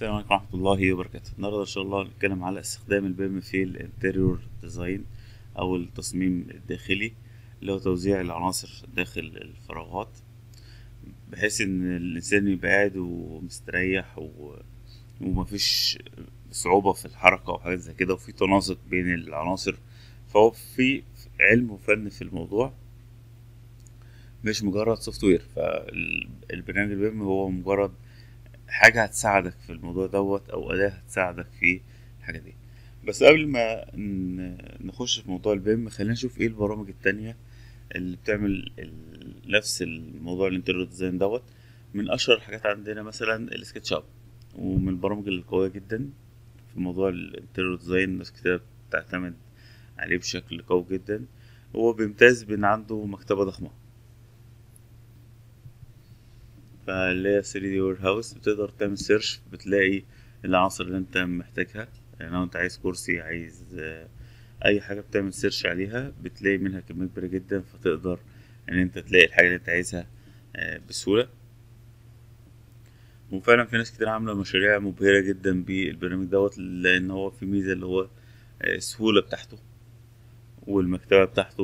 السلام عليكم ورحمة الله وبركاته النهاردة إن شاء الله هنتكلم على استخدام البيم في الانتريور ديزاين أو التصميم الداخلي اللي هو توزيع العناصر داخل الفراغات بحيث إن الإنسان يبقى قاعد ومستريح و... ومفيش صعوبة في الحركة وحاجات زي كده وفي تناسق بين العناصر فهو في علم وفن في الموضوع مش مجرد سوفت وير فالبرنامج البيم هو مجرد حاجة هتساعدك في الموضوع دوت أو أداة هتساعدك في الحاجة دي بس قبل ما ن- نخش في موضوع البيم خلينا نشوف ايه البرامج التانية اللي بتعمل ال- نفس الموضوع الانتريور ديزاين دوت من أشهر الحاجات عندنا مثلا السكتش اب ومن البرامج القوية جدا في موضوع الانتريور ديزاين ناس كتير بتعتمد عليه بشكل قوي جدا هو بيمتاز بإن عنده مكتبة ضخمة فاللي هي 3 دي وير هاوس بتقدر تعمل سيرش بتلاقي العناصر اللي انت محتاجها يعني لو انت عايز كرسي عايز آه، اي حاجه بتعمل سيرش عليها بتلاقي منها كميه كبيره جدا فتقدر ان انت تلاقي الحاجه اللي انت عايزها آه، بسهوله وفعلا في ناس كتير عامله مشاريع مبهره جدا بالبرنامج دوت لان هو في ميزه اللي هو آه، السهوله بتاعته والمكتبه بتاعته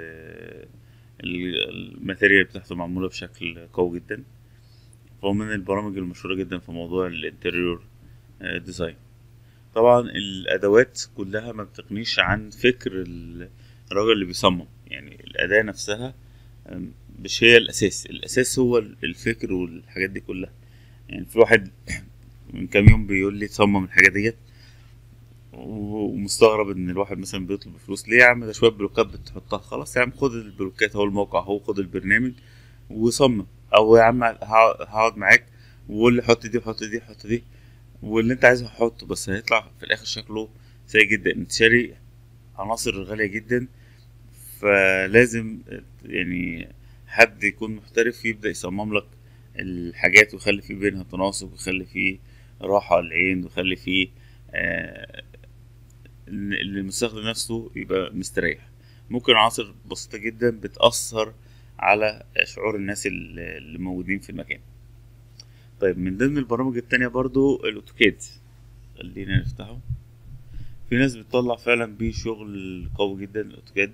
والماتيريال بتاعته معموله بشكل قوي جدا فهو من البرامج المشهورة جدا في موضوع الانتريور ديزاين طبعا الأدوات كلها ما بتغنيش عن فكر ال- الراجل اللي بيصمم يعني الأداة نفسها أم، مش هي الأساس الأساس هو ال- الفكر والحاجات دي كلها يعني في واحد من كام يوم بيقول لي صمم الحاجة ديت و- ومستغرب ان الواحد مثلا بيطلب فلوس ليه يا عم ده شويه بلوكات بتحطها خلاص يا عم خد البلوكات اهو الموقع اهو خد البرنامج وصمم او يا عم هقعد هقعد معاك وقول لي حط دي حط دي حط دي واللي انت عايزه حطه بس هيطلع في الاخر شكله سيء جدا انت شاري عناصر غالية جدا فلازم يعني حد يكون محترف يبدأ يصمم لك الحاجات ويخلي فيه بينها تناسق ويخلي فيه راحة للعين ويخلي فيه آه، ان المستخدم نفسه يبقى مستريح ممكن عناصر بسيطة جدا بتأثر على شعور الناس اللي اللي موجودين في المكان طيب من ضمن البرامج التانية برضو الأوتوكاد خلينا نفتحه في ناس بتطلع فعلا بيه شغل قوي جدا الأوتوكاد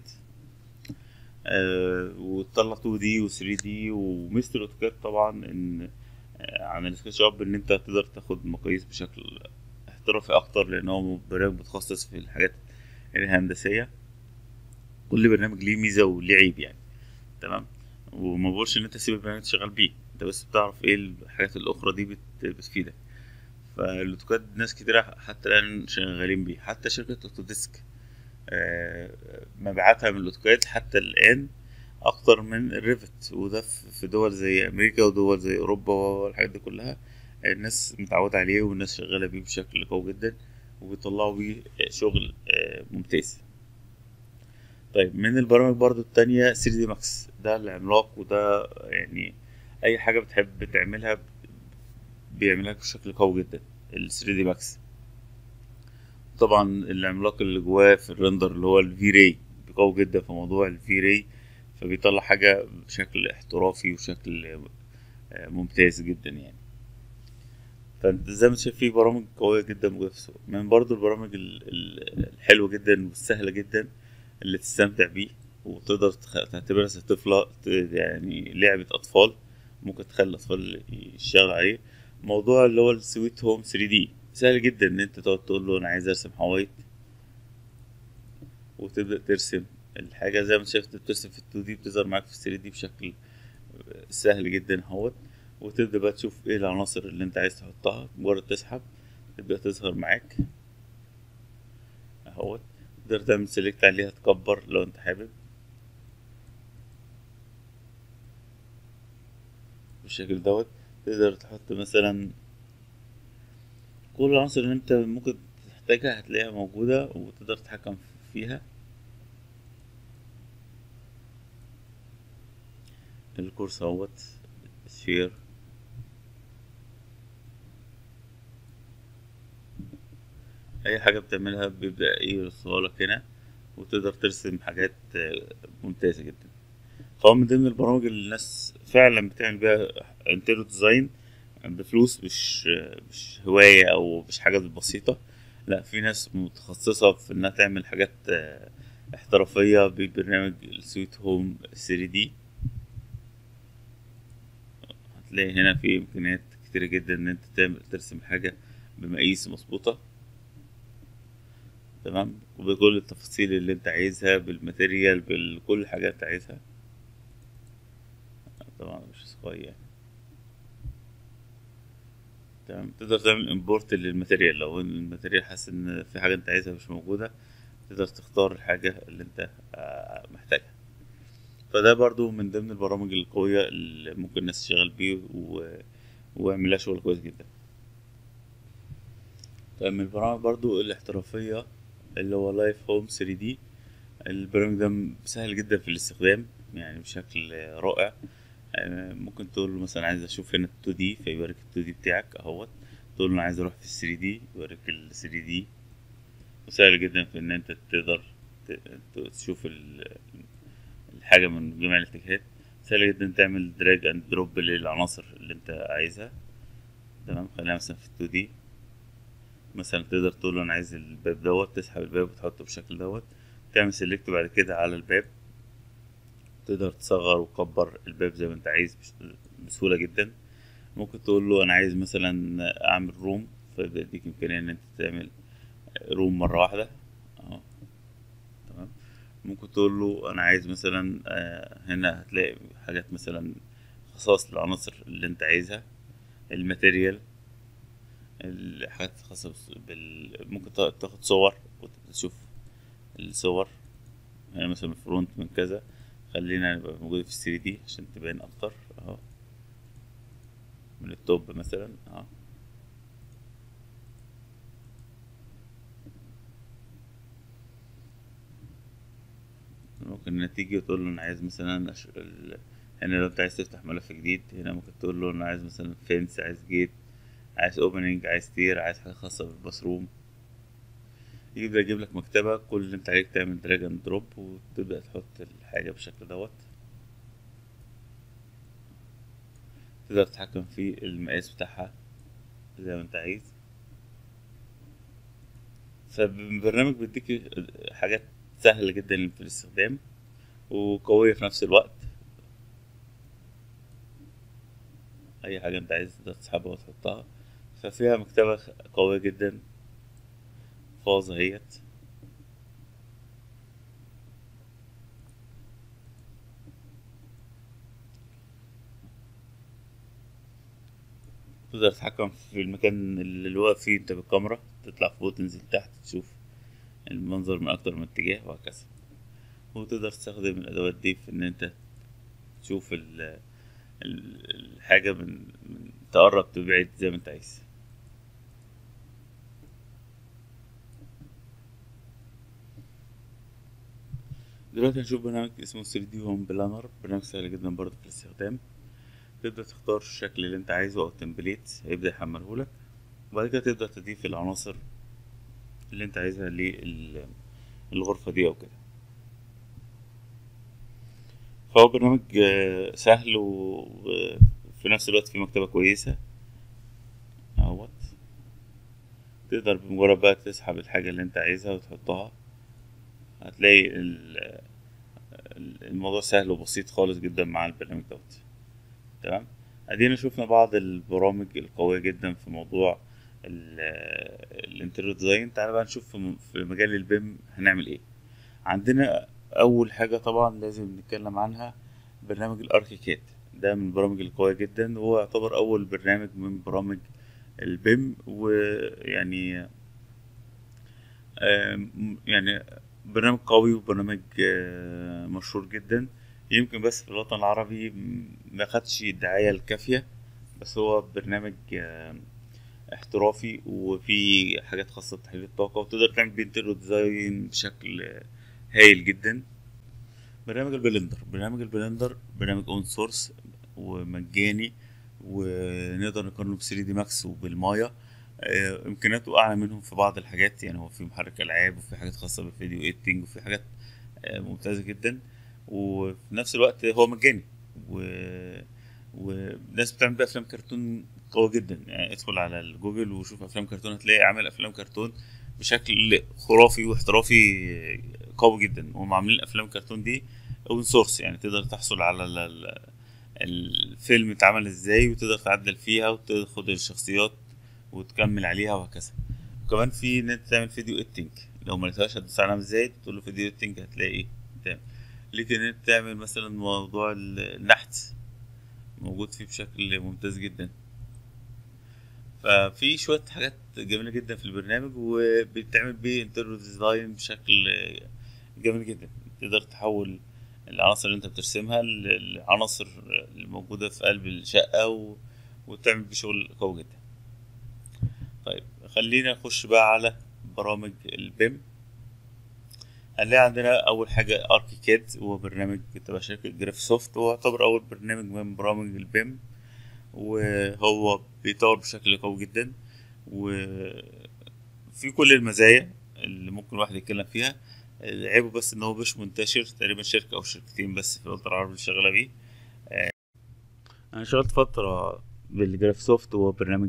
آه وتطلع 2 دي و 3 دي وميزة الأوتوكاد طبعا إن آه عن السكتش اب إن أنت تقدر تاخد مقاييس بشكل احترافي أكتر لأن هو برنامج متخصص في الحاجات الهندسية كل برنامج ليه ميزة وليه عيب يعني تمام وما بقولش ان انت تسيب البرنامج شغال بيه انت بس بتعرف ايه الحاجات الاخرى دي بت... بتفيدك فالاوتوكاد ناس كتير حتى الان شغالين بيه حتى شركة اوتوديسك آه، مبيعاتها من الاوتوكاد حتى الان اكتر من الريفت وده في في دول زي امريكا ودول زي اوروبا والحاجات دي كلها الناس متعودة عليه والناس شغالة بيه بشكل قوي جدا وبيطلعوا بيه شغل آه، ممتاز طيب من البرامج برضو التانية 3 دي ماكس ده العملاق وده يعني أي حاجة بتحب تعملها بيعملها بشكل قوي جدا ال 3 دي ماكس طبعا العملاق اللي جواه في الرندر اللي هو الفي راي قوي جدا في موضوع الفي راي فبيطلع حاجة بشكل احترافي وشكل آه، ممتاز جدا يعني فانت زي ما انت شايف في برامج قوية جدا موجودة في السوق من برضو البرامج ال- ال- الحلوة جدا والسهلة جدا اللي تستمتع بيه وتقدر تخ- تعتبرها زي طفلة ت- يعني لعبة أطفال ممكن تخلي الأطفال يشتغل عليه موضوع اللي هو السويت هوم 3 دي سهل جدا إن أنت تقعد تقول له أنا عايز أرسم حوايط وتبدأ ترسم الحاجة زي ما انت شايف بترسم في ال 2 دي بتظهر معاك في ال 3 دي بشكل سهل جدا اهوت وتبدأ بقى تشوف ايه العناصر اللي انت عايز تحطها مجرد تسحب تبدأ تظهر معاك اهوت تقدر تعمل سيلكت عليها تكبر لو انت حابب بالشكل دوت تقدر تحط مثلا كل العناصر اللي انت ممكن تحتاجها هتلاقيها موجودة وتقدر تتحكم فيها الكورس اهوت سفير اي حاجة بتعملها بيبدأ ايه يرسمها لك هنا وتقدر ترسم حاجات آه، ممتازة جدا فهو من ضمن البرامج اللي الناس فعلا بتعمل بيها انتيريور ديزاين بفلوس مش مش هواية أو مش حاجات بسيطة لا في ناس متخصصة في إنها تعمل حاجات آه، احترافية ببرنامج السويت هوم 3 دي هتلاقي هنا في إمكانيات كتيرة جدا إن أنت تعمل ترسم حاجة بمقاييس مظبوطة تمام وبكل التفاصيل اللي انت عايزها بالماتيريال بكل حاجة انت عايزها طبعا مش صغير يعني تمام تقدر تعمل امبورت للماتيريال لو الماتيريال حاسس ان في حاجة انت عايزها مش موجودة تقدر تختار الحاجة اللي انت آه، محتاجها فده برضو من ضمن البرامج القوية اللي ممكن الناس تشتغل بيه و... ويعملها شغل كويس جدا طيب من البرامج برضو الاحترافية اللي هو لايف هوم 3 دي البرنامج ده سهل جدا في الاستخدام يعني بشكل رائع آه، ممكن تقول له مثلا عايز اشوف هنا ال 2 دي فيوريك ال 2 دي بتاعك اهوت تقول له انا عايز اروح في ال 3 دي يوريك ال 3 دي وسهل جدا في ان انت تقدر ت- ت- تشوف ال- الحاجة من جميع الاتجاهات سهل جدا تعمل دراج اند دروب للعناصر اللي انت عايزها تمام خلينا مثلا في ال 2 دي مثلا تقدر تقول له انا عايز الباب دوت تسحب الباب وتحطه بالشكل دوت تعمل سيلكت بعد كده على الباب تقدر تصغر وتكبر الباب زي ما انت عايز بش- بسهولة جدا ممكن تقول له انا عايز مثلا اعمل روم فيبدأ يديك امكانية ان انت تعمل روم مرة واحدة اهو تمام ممكن تقول له انا عايز مثلا آه، هنا هتلاقي حاجات مثلا خصائص للعناصر اللي انت عايزها الماتيريال الحاجات الخاصة بس- بال ممكن تا- تاخد صور وتشوف الصور يعني مثلا فرونت من كذا خلينا نبقى موجودة في الثري دي عشان تبان أكتر أهو من التوب مثلا أهو ممكن تيجي وتقول له أنا عايز مثلا أش... ال... هنا لو أنت عايز تفتح ملف جديد هنا ممكن تقول له أنا عايز مثلا فينس عايز جيت عايز اوبننج عايز تير عايز حاجة خاصة بالباثروم يبدأ يجيب لك مكتبة كل اللي انت عليك تعمل دراج اند دروب وتبدأ تحط الحاجة بالشكل دوت تقدر تتحكم في المقاس بتاعها زي ما انت عايز فالبرنامج بيديك حاجات سهلة جدا في الاستخدام وقوية في نفس الوقت أي حاجة أنت عايز تقدر تسحبها وتحطها ففيها مكتبة قوية جدا فاظة اهيت تقدر تتحكم في المكان اللي واقف فيه انت بالكاميرا تطلع فوق تنزل تحت تشوف المنظر من أكتر من اتجاه وهكذا وتقدر تستخدم الأدوات دي في إن أنت تشوف ال ال- الحاجة من, من تقرب تبعد زي ما أنت عايز دلوقتي هنشوف برنامج اسمه 3D هوم بلانر برنامج سهل جدا برضه في الاستخدام تبدأ تختار الشكل اللي انت عايزه او التمبليت هيبدأ يحملهولك وبعد كده تبدأ تضيف العناصر اللي انت عايزها للغرفة دي او كده فهو برنامج آه، سهل وفي نفس الوقت فيه مكتبة كويسة اهوت تقدر بمجرد بقى تسحب الحاجة اللي انت عايزها وتحطها هتلاقي ال- الموضوع سهل وبسيط خالص جدا مع البرنامج دوت تمام ادينا شفنا بعض البرامج القوية جدا في موضوع الانتريور ديزاين تعالى بقى نشوف في م- في مجال البيم هنعمل ايه عندنا اول حاجة طبعا لازم نتكلم عنها برنامج الاركيكاد ده من البرامج القوية جدا وهو يعتبر اول برنامج من برامج البيم ويعني آم، يعني برنامج قوي وبرنامج آه، مشهور جدا يمكن بس في الوطن العربي م- ما خدش الدعاية الكافية بس هو برنامج آه، احترافي وفي حاجات خاصة بتحليل الطاقة وتقدر تعمل بيه انتريور ديزاين بشكل آه، هايل جدا برنامج البلندر برنامج البلندر برنامج اون سورس ومجاني ونقدر نقارنه ب 3 دي ماكس وبالمايا آه، امكانياته اعلى منهم في بعض الحاجات يعني هو في محرك العاب وفي حاجات خاصه بالفيديو ايديتنج وفي حاجات آه، ممتازه جدا وفي نفس الوقت هو مجاني و... وناس بتعمل بقى افلام كرتون قوي جدا يعني ادخل على الجوجل وشوف افلام كرتون هتلاقي عامل افلام كرتون بشكل خرافي واحترافي قوي جدا وهم عاملين افلام كرتون دي اوبن سورس يعني تقدر تحصل على ال- ال- الفيلم اتعمل ازاي وتقدر تعدل فيها وتاخد الشخصيات وتكمل عليها وهكذا وكمان في ان انت تعمل فيديو اديتنج لو ما لقيتهاش هتدوس عليها ازاي تقول له فيديو اديتنج هتلاقي ايه تعمل ليك ان انت تعمل مثلا موضوع النحت موجود فيه بشكل ممتاز جدا ففي شوية حاجات جميلة جدا في البرنامج وبتعمل بيه انترو ديزاين بشكل جميل جدا تقدر تحول العناصر اللي انت بترسمها للعناصر الموجودة في قلب الشقة و... وتعمل بيه شغل قوي جدا طيب خلينا نخش بقى على برامج البيم هنلاقي عندنا أول حاجة أركيكاد هو برنامج تبع شركة جراف سوفت وهو يعتبر أول برنامج من برامج البيم وهو بيطور بشكل قوي جدا وفي كل المزايا اللي ممكن الواحد يتكلم فيها عيبه بس ان هو مش منتشر تقريبا شركة او شركتين بس في الوطن العربي اللي شغالة بيه انا اشتغلت فترة بالجراف سوفت هو برنامج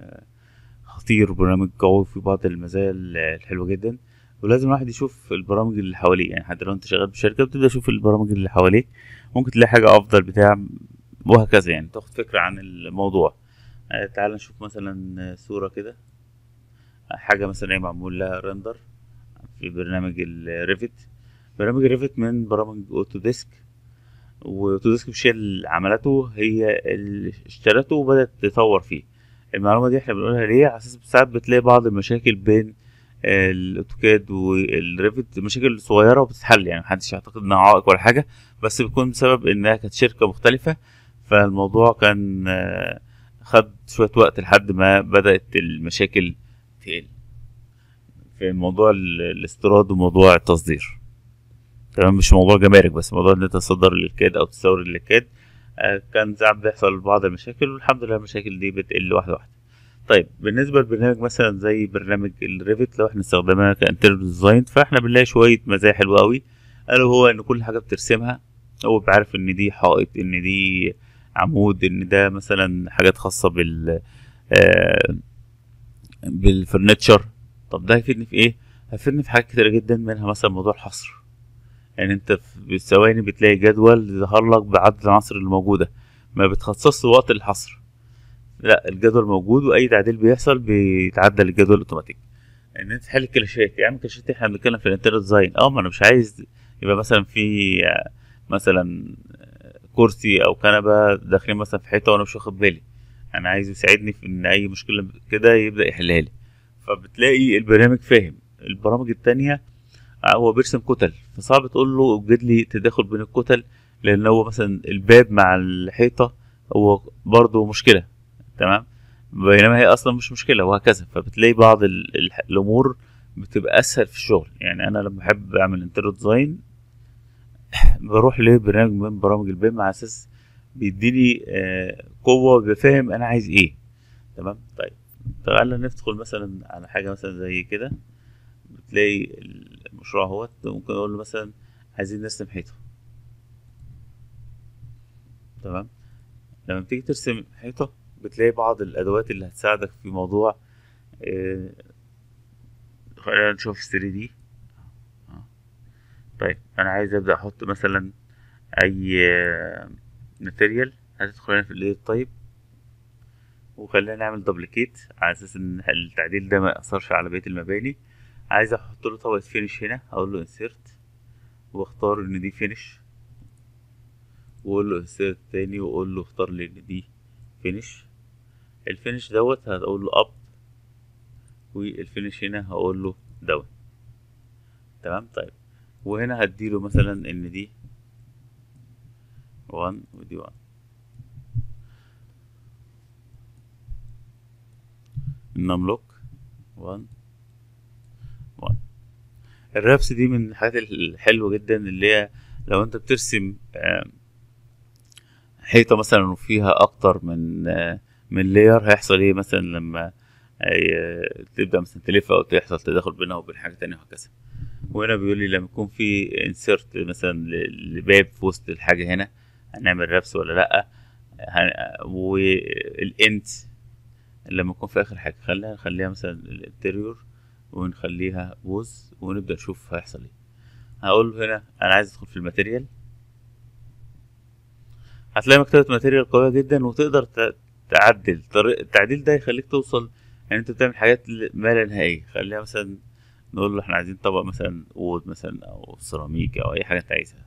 خطير برنامج قوي في بعض المزايا الحلوة جدا ولازم الواحد يشوف البرامج اللي حواليه يعني حتى لو انت شغال بشركة بتبدأ تشوف البرامج اللي حواليك ممكن تلاقي حاجة افضل بتاع وهكذا يعني تاخد فكرة عن الموضوع آه تعال نشوف مثلا صورة كده حاجة مثلا ايه معمول لها رندر في برنامج الريفت برنامج الريفت من برامج اوتوديسك واوتوديسك مش هي اللي عملته هي اللي اشترته وبدأت تطور فيه المعلومة دي احنا بنقولها ليه على اساس ساعات بتلاقي بعض المشاكل بين الاوتوكاد والريفت مشاكل صغيرة وبتتحل يعني محدش يعتقد انها عائق ولا حاجة بس بيكون بسبب انها كانت شركة مختلفة فالموضوع كان خد شوية وقت لحد ما بدأت المشاكل تقل في موضوع الاستيراد وموضوع التصدير تمام مش موضوع جمارك بس موضوع ان انت تصدر للكاد او تستورد للكاد كان ساعات بيحصل بعض المشاكل والحمد لله المشاكل دي بتقل واحدة واحدة طيب بالنسبة لبرنامج مثلا زي برنامج الريفت لو احنا استخدمناه كانترنال ديزاين فاحنا بنلاقي شوية مزايا حلوة قوي الا هو ان كل حاجة بترسمها هو بعرف ان دي حائط ان دي عمود ان ده مثلا حاجات خاصة بال آه بالفرنتشر طب ده هيفيدني في ايه هيفيدني في حاجات كتيرة جدا منها مثلا موضوع الحصر يعني انت بالثواني بتلاقي جدول يظهر لك بعدد العناصر اللي موجودة ما بتخصصش وقت الحصر لا الجدول موجود واي تعديل بيحصل بيتعدل الجدول اوتوماتيك ان انت تحل الكلاشات يعني الكلاشات احنا بنتكلم في الانترنت ديزاين اه ما انا مش عايز يبقى مثلا في مثلا كرسي او كنبه داخلين مثلا في حيطه وانا مش واخد بالي انا عايز يساعدني في ان اي مشكله كده يبدا يحلها لي فبتلاقي البرنامج فاهم البرامج التانية هو بيرسم كتل فصعب تقول له اوجد لي تداخل بين الكتل لان هو مثلا الباب مع الحيطه هو برضه مشكله تمام بينما هي اصلا مش مشكله وهكذا فبتلاقي بعض الامور بتبقى اسهل في الشغل يعني انا لما بحب اعمل انترو ديزاين بروح لبرنامج من برامج البيم على اساس بيديني قوه بفهم انا عايز ايه تمام طيب تعالى ندخل مثلا على حاجه مثلا زي كده بتلاقي المشروع اهوت ممكن اقول له مثلا عايزين نرسم حيطه تمام لما بتيجي ترسم حيطه بتلاقي بعض الادوات اللي هتساعدك في موضوع اه خلينا نشوف 3 دي طيب انا عايز ابدا احط مثلا اي ماتيريال هتدخل هنا في الايد طيب وخلينا نعمل دوبليكيت على اساس ان التعديل ده ما ياثرش على بقيه المباني عايز احط له طبقه فينش هنا اقول له انسيرت واختار ان دي فينش واقول له انسيرت تاني واقول له اختار لي ان دي فينش الفينش دوت هقول له اب والفينش هنا هقول له داون تمام طيب وهنا هديله مثلا ان دي 1 ودي 1 النملوك 1 1 الرابس دي من الحاجات الحلوة جدا اللي هي لو انت بترسم حيطة مثلا وفيها اكتر من من لاير هيحصل ايه مثلا لما تبدأ مثلا تلف او تحصل تداخل بينها وبين حاجة تانية وهكذا وهنا بيقول لي لما يكون في انسيرت مثلا لباب في وسط الحاجة هنا هنعمل رابس ولا لأ والانت لما يكون في اخر حاجه خليها نخليها مثلا الانتريور ونخليها بوز ونبدا نشوف هيحصل ايه هقول له هنا انا عايز ادخل في الماتيريال هتلاقي مكتبة ماتيريال قوية جدا وتقدر ت- تعدل طريق التعديل ده يخليك توصل يعني انت بتعمل حاجات ل- ما لا نهائية خليها مثلا نقول له احنا عايزين طبق مثلا وود مثلا او سيراميك او اي حاجة انت عايزها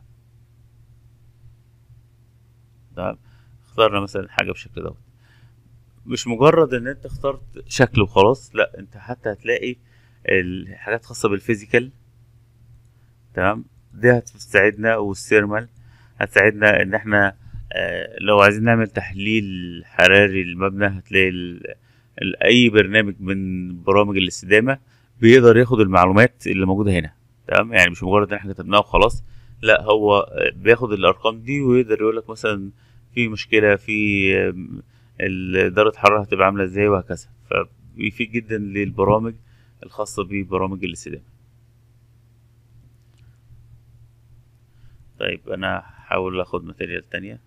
تمام اخترنا مثلا حاجة بالشكل دوت مش مجرد ان انت اخترت شكل وخلاص لا انت حتى هتلاقي الحاجات خاصة بالفيزيكال تمام دي هتساعدنا والسيرمال هتساعدنا ان احنا آه، لو عايزين نعمل تحليل حراري للمبنى هتلاقي ال- ال- اي برنامج من برامج الاستدامه بيقدر ياخد المعلومات اللي موجوده هنا تمام يعني مش مجرد ان احنا كتبناها وخلاص لا هو آه، بياخد الارقام دي ويقدر يقول لك مثلا في مشكله في آم، ال- درجه الحراره هتبقى عامله ازاي وهكذا فبيفيد جدا للبرامج الخاصه ببرامج الاستدامه طيب انا هحاول اخد ماتيريال تانية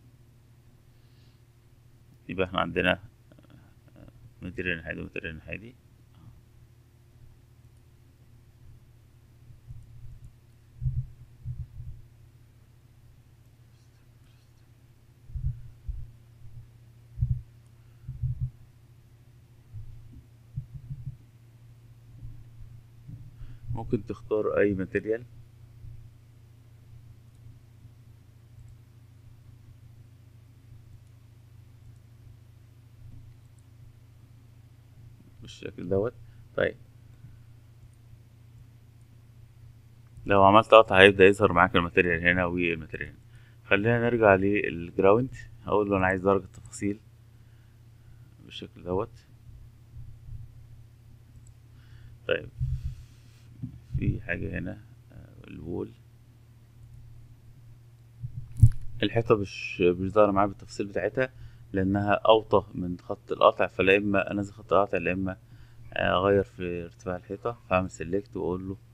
يبقى احنا عندنا ماتيريال نحادي وماتيريال نحادي ممكن تختار اي ماتيريال بالشكل دوت طيب لو عملت قطع هيبدأ يظهر معاك الماتيريال هنا والماتيريال هنا خلينا نرجع للجراوند هقول له انا عايز درجة تفاصيل بالشكل دوت طيب في حاجة هنا آه، الوول الحيطة مش مش ظاهرة معايا بالتفاصيل بتاعتها لأنها أوطى من خط القطع فلا إما أنزل خط القطع لا إما أغير في ارتفاع الحيطة فأعمل سيلكت وأقول له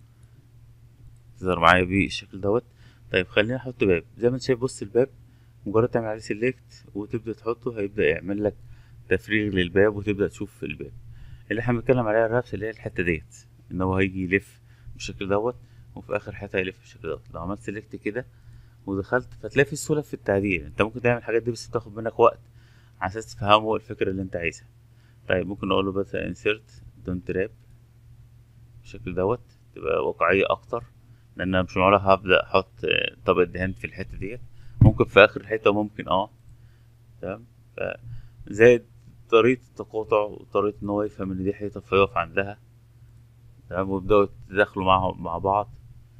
تظهر معايا بالشكل دوت طيب خلينا نحط باب زي ما انت شايف بص الباب مجرد تعمل عليه سيلكت وتبدأ تحطه هيبدأ يعمل لك تفريغ للباب وتبدأ تشوف الباب اللي احنا بنتكلم عليها الرابس اللي هي الحتة ديت ان هو هيجي يلف بالشكل دوت وفي اخر حته هيلف بالشكل دوت لو عملت سيلكت كده ودخلت فتلاقي في سهوله في التعديل انت ممكن تعمل الحاجات دي بس بتاخد منك وقت على اساس تفهمه الفكره اللي انت عايزها طيب ممكن نقول له بس انسيرت دون تراب بالشكل دوت تبقى واقعيه اكتر لان انا مش معقول هبدا احط آه، طبقه دهان في الحته ديت ممكن في اخر الحته ممكن اه تمام ف- زائد طريقه التقاطع وطريقه ان هو يفهم ان دي حيطه فيقف عندها تمام ويبداوا يتداخلوا مع مع بعض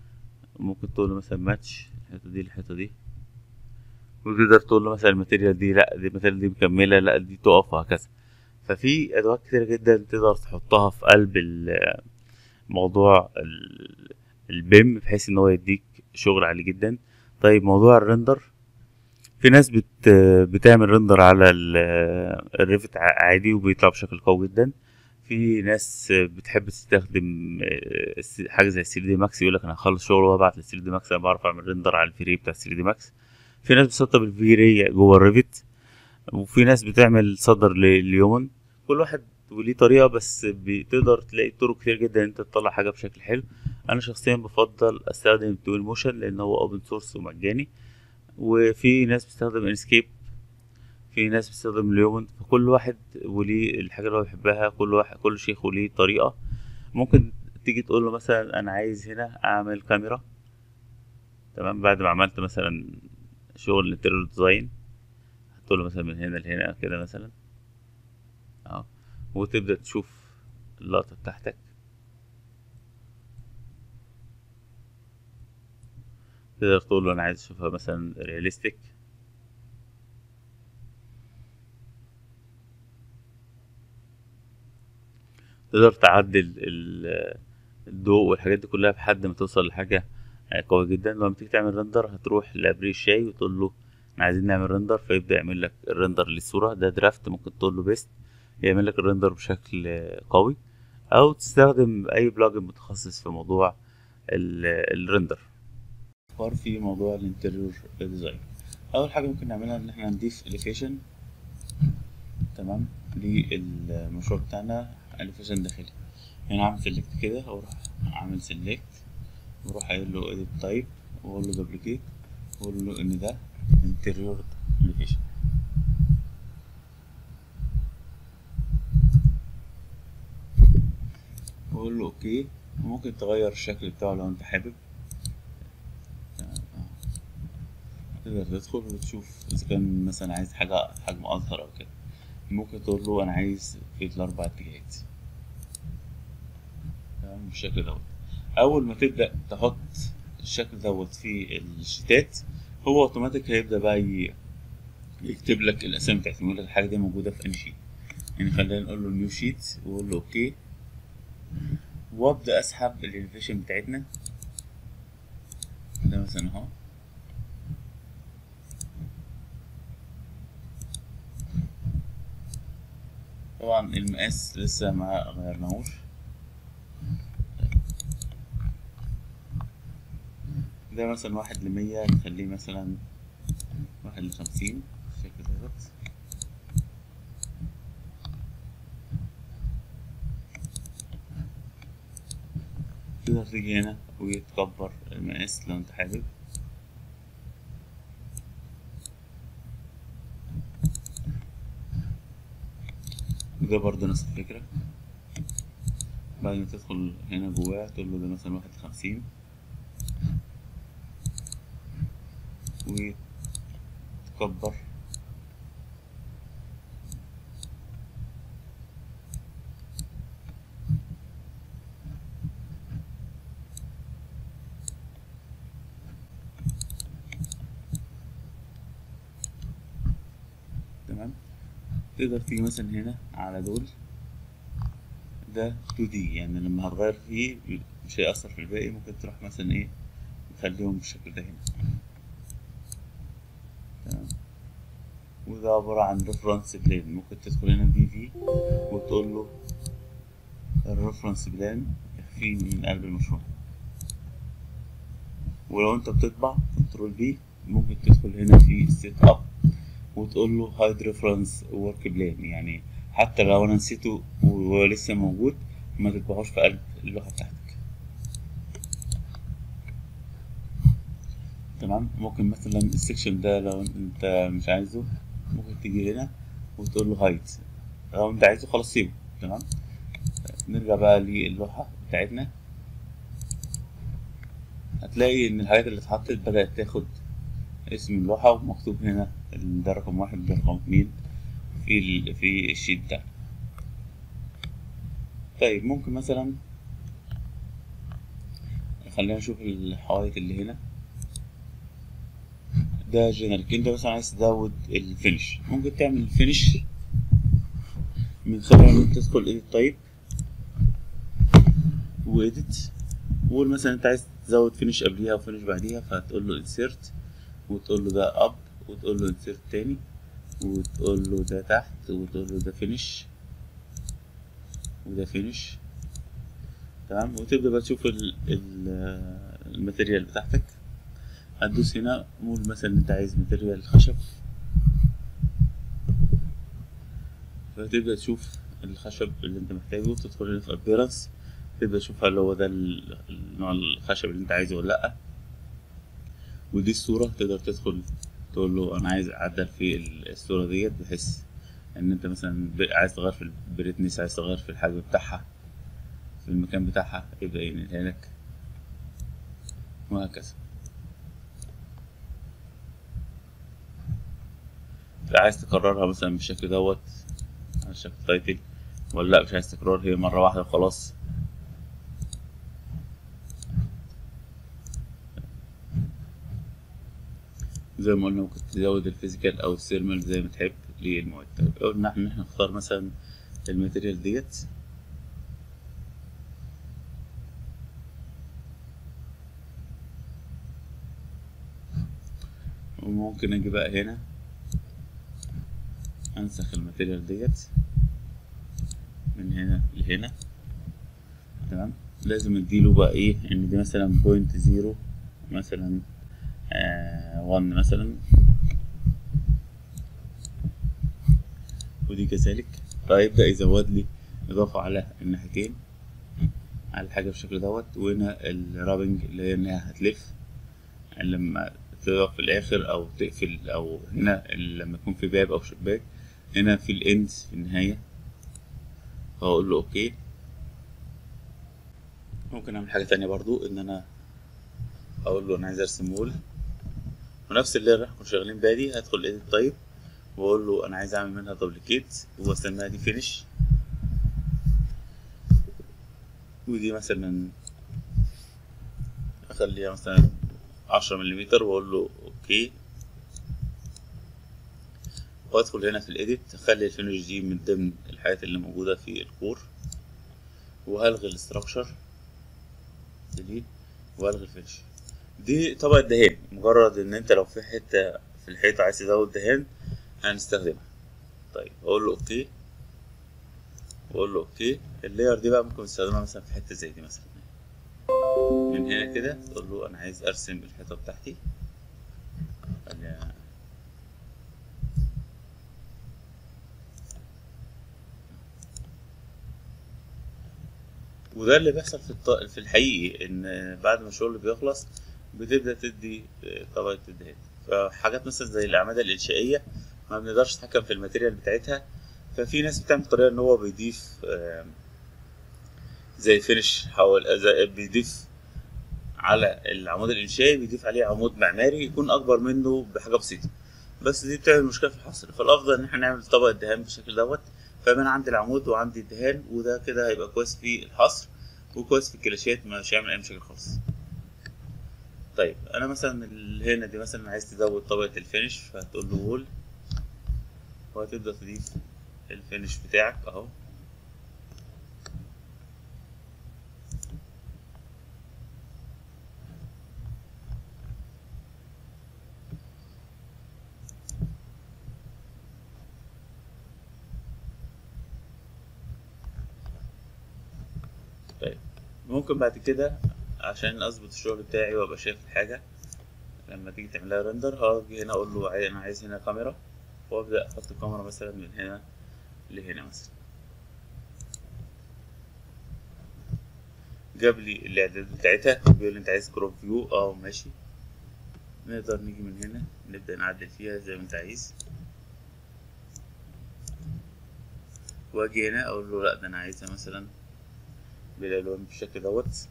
ممكن تقول له مثلا ماتش الحته دي الحته دي وتقدر تقول له مثلا الماتيريال دي لا دي الماتيريال دي مكمله لا دي تقف وهكذا ففي ادوات كتير جدا تقدر تحطها في قلب ال- موضوع ال- البيم بحيث ان هو يديك شغل عالي جدا طيب موضوع الرندر في ناس بت بتعمل رندر على ال- الريفت ع- عادي وبيطلع بشكل قوي جدا في ناس بتحب تستخدم آه، الس- حاجه زي 3 دي ماكس يقول لك انا هخلص شغل وابعت لل 3 دي ماكس انا بعرف اعمل رندر على الفيري بتاع 3 دي ماكس في ناس بتسطب الفيري جوه الريفت وفي ناس بتعمل صدر لليومن كل واحد وليه طريقه بس بتقدر تلاقي طرق كتير جدا ان انت تطلع حاجه بشكل حلو انا شخصيا بفضل استخدم توين موشن لان هو اوبن سورس ومجاني وفي ناس بتستخدم انسكيب في ناس بتستخدم اليومن فكل واحد وليه الحاجه اللي هو بيحبها كل واحد كل شيخ وليه طريقه ممكن تيجي تقول له مثلا انا عايز هنا اعمل كاميرا تمام بعد ما عملت مثلا شغل الانتيريور ديزاين هتقول له مثلا من هنا لهنا كده مثلا اه وتبدا تشوف اللقطه بتاعتك تقدر تقول له انا عايز اشوفها مثلا رياليستيك تقدر تعدل ال- الضوء والحاجات دي كلها لحد ما توصل لحاجة قوية جدا لما تيجي تعمل رندر هتروح لابري الشاي وتقول له احنا عايزين نعمل رندر فيبدأ يعمل لك الرندر للصورة ده درافت ممكن تقول له بيست يعمل لك الرندر بشكل قوي او تستخدم اي بلجن متخصص في موضوع ال- الرندر افكار في موضوع الانتريور ديزاين اول حاجه ممكن نعملها ان احنا نضيف اليفيشن تمام للمشروع بتاعنا الفيشن داخلي هنا هعمل سيلكت كده واروح اعمل سيلكت واروح قايل له edit type واقول له duplicate واقول له ان ده interior elevation واقول له اوكي ممكن تغير الشكل بتاعه لو انت حابب تقدر تدخل وتشوف اذا كان مثلا عايز حاجة حجم اصغر او كده ممكن تقول له انا عايز في الاربع اتجاهات تمام بالشكل دوت اول ما تبدا تحط الشكل دوت في الشيتات هو اوتوماتيك هيبدا بقى ي- يكتب لك الاسامي بتاعتهم يقول لك الحاجه دي موجوده في انهي شيت يعني خلينا نقول له نيو شيت واقول له اوكي وابدا اسحب الانفيشن بتاعتنا ده مثلا اهو طبعا المقاس لسه ما غيرناهوش ده مثلا واحد لمية نخليه مثلا واحد لخمسين بالشكل دوت تقدر تيجي هنا وتكبر المقاس لو انت حابب وده برضه نفس الفكرة بعد ما تدخل هنا جواه تقول له ده مثلا واحد لخمسين وتكبر تمام تقدر تيجي مثلا هنا على دول ده 2D يعني لما هتغير فيه مش هيأثر في الباقي ممكن تروح مثلا ايه تخليهم بالشكل ده هنا تمام وده عبارة عن ريفرنس بلان ممكن تدخل هنا دي في وتقول له الريفرنس بلان في من قلب المشروع ولو انت بتطبع كنترول بي ممكن تدخل هنا في سيت اب وتقول له هايد ريفرنس ورك بلان يعني حتى لو انا نسيته وهو لسه موجود ما تطبعوش في قلب اللوحة بتاعتك تمام ممكن مثلا السكشن ده لو انت مش عايزه ممكن تيجي هنا وتقول له هايد لو انت عايزه خلاص سيبه تمام نرجع بقى للوحة بتاعتنا هتلاقي ان الحاجات اللي اتحطت بدأت تاخد اسم اللوحة ومكتوب هنا ده رقم واحد ده رقم اتنين في ال... في الشيت ده طيب ممكن مثلا خلينا نشوف الحوايط اللي هنا ده جنريك انت مثلا عايز تزود الفينش ممكن تعمل الفينش من خلال ان انت تدخل ايديت تايب وايديت وقول مثلا انت عايز تزود فينش قبليها وفينش بعديها فهتقول له انسيرت وتقول له ده اب وتقول له انسيرت تاني وتقول له ده تحت وتقول له ده فينش وده فينش تمام وتبدا بقى تشوف ال ال الماتيريال بتاعتك هتدوس هنا قول مثلا انت عايز ماتيريال خشب فتبدا تشوف الخشب اللي انت محتاجه تدخل هنا في ابيرنس تبدا تشوف هل هو ده النوع الخشب اللي انت عايزه ولا لا ودي الصورة تقدر تدخل تقول له انا عايز اعدل في الصورة ديت بحيث ان انت مثلا عايز تغير في البريتنس عايز تغير في الحجم بتاعها في المكان بتاعها يبدأ ينقلها لك وهكذا عايز تكررها مثلا بالشكل دوت على شكل تايتل ولا لا مش عايز تكرار هي مرة واحدة وخلاص زي ما قلنا ممكن تزود الفيزيكال او الثيرمال زي ما تحب للمواد طيب قلنا ان احنا نختار مثلا الماتيريال ديت وممكن اجي بقى هنا انسخ الماتيريال ديت من هنا لهنا تمام لازم اديله بقى ايه ان دي مثلا بوينت زيرو مثلا آه 1 مثلا ودي كذلك فيبدأ يزود لي إضافة على الناحيتين على الحاجة بالشكل دوت وهنا الرابنج اللي هي إنها هتلف لما تقف في الآخر أو تقفل أو هنا لما يكون في باب أو شباك هنا في الإندز في النهاية فأقول له أوكي ممكن أعمل حاجة تانية برضو إن أنا أقول له أنا عايز أرسم وول ونفس اللي احنا كنا شغالين بيها دي هدخل إيديت طيب وأقول له أنا عايز أعمل منها دوبليكيت وأسميها دي فينش ودي مثلا اخليها مثلا عشرة مليمتر واقول له اوكي وادخل هنا في الايديت اخلي الفينش دي من ضمن الحاجات اللي موجودة في الكور وهلغي الاستراكشر ديليت والغي الفينش دي طبقة دهان مجرد ان انت لو في حتة في الحيطة عايز تزود دهان هنستخدمها طيب اقول له اوكي واقول له اوكي اللاير دي بقى ممكن تستخدمها مثلا في حته زي دي مثلا من هنا كده تقول له انا عايز ارسم الحيطه بتاعتي خليها وده اللي بيحصل في الط... في الحقيقي ان بعد ما الشغل بيخلص بتبدا تدي طبقه الدهان فحاجات مثلا زي الاعمده الانشائيه ما بنقدرش نتحكم في الماتيريال بتاعتها ففي ناس بتعمل طريقه ان هو بيضيف زي فينش حول زي بيضيف على العمود الانشائي بيضيف عليه عمود معماري يكون اكبر منه بحاجه بسيطه بس دي بتعمل مشكله في الحصر فالافضل ان احنا نعمل طبقه دهان بالشكل دوت فانا عندي العمود وعندي الدهان وده كده هيبقى كويس في الحصر وكويس في الكلاشات مش هيعمل اي مشاكل خالص طيب انا مثلا هنا دي مثلا عايز تزود طبقه الفينش فهتقول له وول وهتبدا تضيف الفينش بتاعك اهو طيب ممكن بعد كده عشان اظبط الشغل بتاعي وابقى شايف الحاجه لما تيجي تعملها رندر هاجي هنا اقول له انا عايز هنا كاميرا وابدا احط الكاميرا مثلا من هنا لهنا مثلا جاب لي الاعدادات بتاعتها بيقول لي انت عايز كروب فيو اه ماشي نقدر نيجي من هنا نبدا نعدل فيها زي ما انت عايز واجي هنا اقول له لا ده انا عايزها مثلا بالالوان بالشكل دوت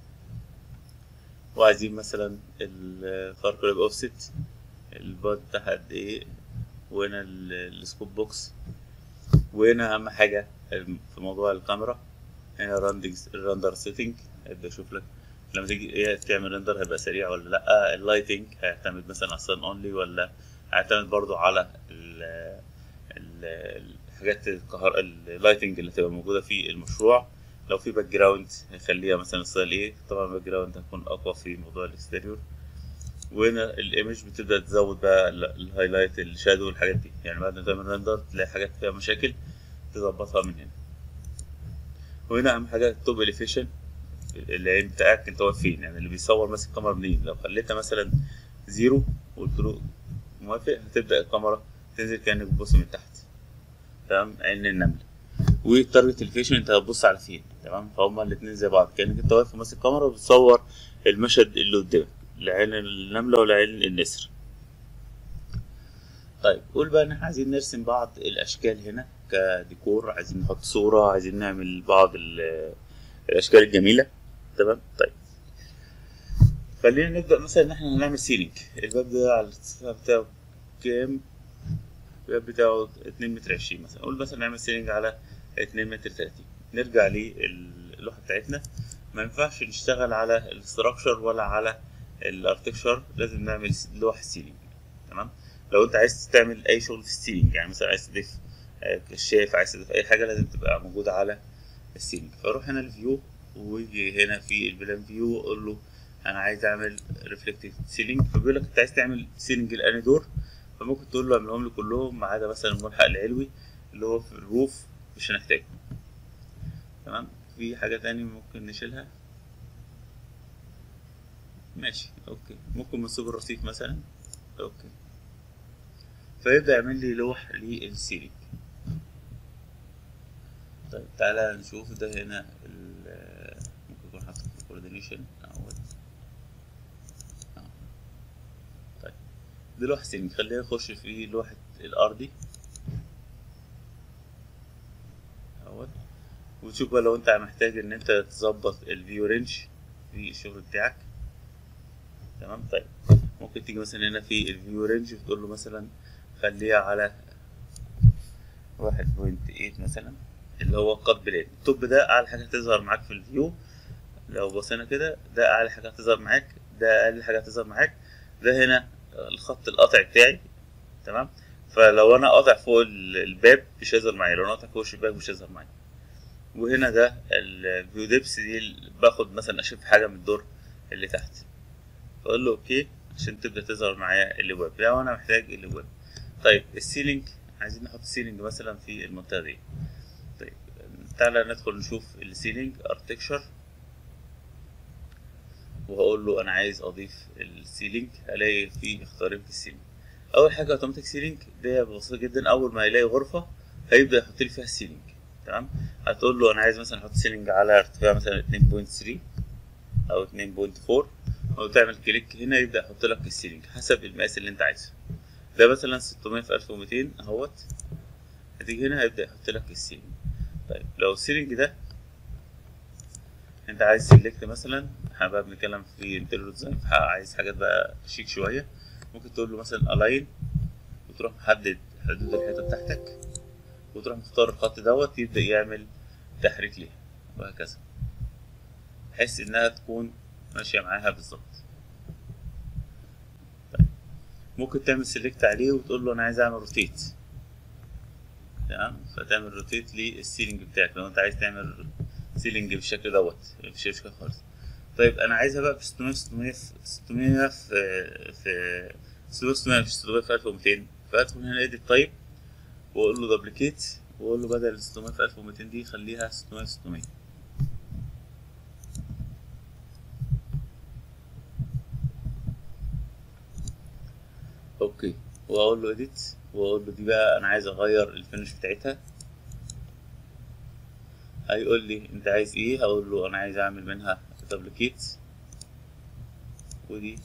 وعايزين مثلا الفرق يبقى اوفست الباد بتاعها قد ايه وهنا السكوب بوكس وهنا اهم حاجة في موضوع الكاميرا هنا راندنج الرندر سيتنج ابدا اشوف لك لما تيجي ايه تعمل رندر هيبقى سريع ولا لا اللايتنج هيعتمد مثلا على السن اونلي ولا هيعتمد برضو على ال ال الحاجات الكهر اللايتنج اللي هتبقى موجودة في المشروع لو في باك جراوند هيخليها مثلا ستايل ايه طبعا الباك جراوند هتكون اقوى في موضوع الاكستيريور وهنا الايمج بتبدا تزود بقى الهايلايت الشادو والحاجات دي يعني بعد ما تعمل رندر تلاقي حاجات فيها مشاكل تظبطها من هنا وهنا اهم حاجه التوب اليفيشن العين بتاعك انت واقف فين يعني اللي بيصور ماسك الكاميرا منين لو خليتها مثلا زيرو وقلت له موافق هتبدا الكاميرا تنزل كانك بتبص من تحت تمام عين النمله والتارجت الفيشن انت هتبص على فين تمام فهما الاتنين زي بعض كانك انت واقف ماسك الكاميرا وبتصور المشهد اللي قدامك لعين النملة ولعين النسر طيب قول بقى ان احنا عايزين نرسم بعض الاشكال هنا كديكور عايزين نحط صورة عايزين نعمل بعض الاشكال الجميلة تمام طيب خلينا نبدأ مثلا ان احنا نعمل سيلينج الباب ده على الارتفاع بتاعه كام الباب بتاعه اتنين متر عشرين مثلا قول مثلا نعمل سيلينج على اتنين متر تلاتين نرجع للوحة بتاعتنا ما ينفعش نشتغل على الاستراكشر ولا على الاركتشر لازم نعمل لوح سيلينج تمام لو انت عايز تعمل اي شغل في السيلينج يعني مثلا عايز تضيف كشاف عايز تضيف اي حاجه لازم تبقى موجوده على السيلينج فاروح هنا الفيو ويجي هنا في البلان فيو واقول له انا عايز اعمل ريفلكتيف سيلينج فبيقول لك انت عايز تعمل سيلينج الاني دور فممكن تقول له اعملهم لي كلهم ما عدا مثلا الملحق العلوي اللي هو في الروف مش هنحتاجه تمام في حاجه تاني ممكن نشيلها ماشي اوكي ممكن منسوب الرصيف مثلا اوكي فيبدأ يعمل لي لوح للسيلينج طيب تعالى نشوف ده هنا ال- ممكن يكون حاطط في الكوردينيشن اهوت أهو. طيب دي لوحة سيلينج خلينا نخش في لوحة الأرضي اهوت وتشوف بقى لو انت محتاج ان انت تظبط الفيو رينج في الشغل بتاعك تمام طيب ممكن تيجي مثلا هنا في الفيو رينج وتقول له مثلا خليها على واحد بوينت ايت مثلا اللي هو قط بلاد التوب ده اعلى حاجه هتظهر معاك في الفيو لو بصينا كده ده اعلى حاجه هتظهر معاك ده اقل حاجه هتظهر معاك ده هنا الخط القطع بتاعي تمام فلو انا قاطع فوق ال- الباب مش هيظهر معايا لو انا قاطع فوق الشباك مش هيظهر معايا وهنا ده الفيو ديبس دي ال- باخد مثلا اشوف حاجه من الدور اللي تحت فاقول له اوكي عشان تبدا تظهر معايا الابواب لو انا محتاج الابواب طيب السيلينج عايزين نحط سيلينج مثلا في المنطقه دي طيب تعالى ندخل نشوف السيلينج اركتكشر وهقول له انا عايز اضيف السيلينج الاقي في اختيارين في السيلينج اول حاجه اوتوماتيك سيلينج دي بسيطه جدا اول ما يلاقي غرفه هيبدا يحط لي فيها السيلينج تمام هتقول له انا عايز مثلا احط سيلينج على ارتفاع مثلا 2.3 او 2.4 وتعمل كليك هنا يبدا يحط لك السيلينج حسب المقاس اللي انت عايزه ده مثلا 600 في 1200 اهوت هتيجي هنا هيبدا يحط لك السيلينج طيب لو السيلينج ده انت عايز سيلكت مثلا احنا بقى بنتكلم في انتيريور ديزاين عايز حاجات بقى شيك شويه ممكن تقول له مثلا الاين وتروح محدد حدود الحيطه بتاعتك وتروح مختار الخط دوت يبدا يعمل تحريك ليها وهكذا بحيث انها تكون ماشيه معاها بالظبط طيب. ممكن تعمل سيلكت عليه وتقول له انا عايز اعمل روتيت تمام فتعمل روتيت للسيلينج بتاعك لو انت عايز تعمل سيلينج بالشكل دوت مفيش مشكله خالص طيب انا عايزها بقى ب 600 600 في 600 في في 600 في 600 في 1200 فادخل هنا اديت تايب واقول له دبليكيت واقول له بدل 600 في 1200 دي خليها 600 في 600 اوكي واقول له اديت واقول له دي بقى انا عايز اغير الفينش بتاعتها هيقول لي انت عايز ايه هقول له انا عايز اعمل منها دبليكيت ودي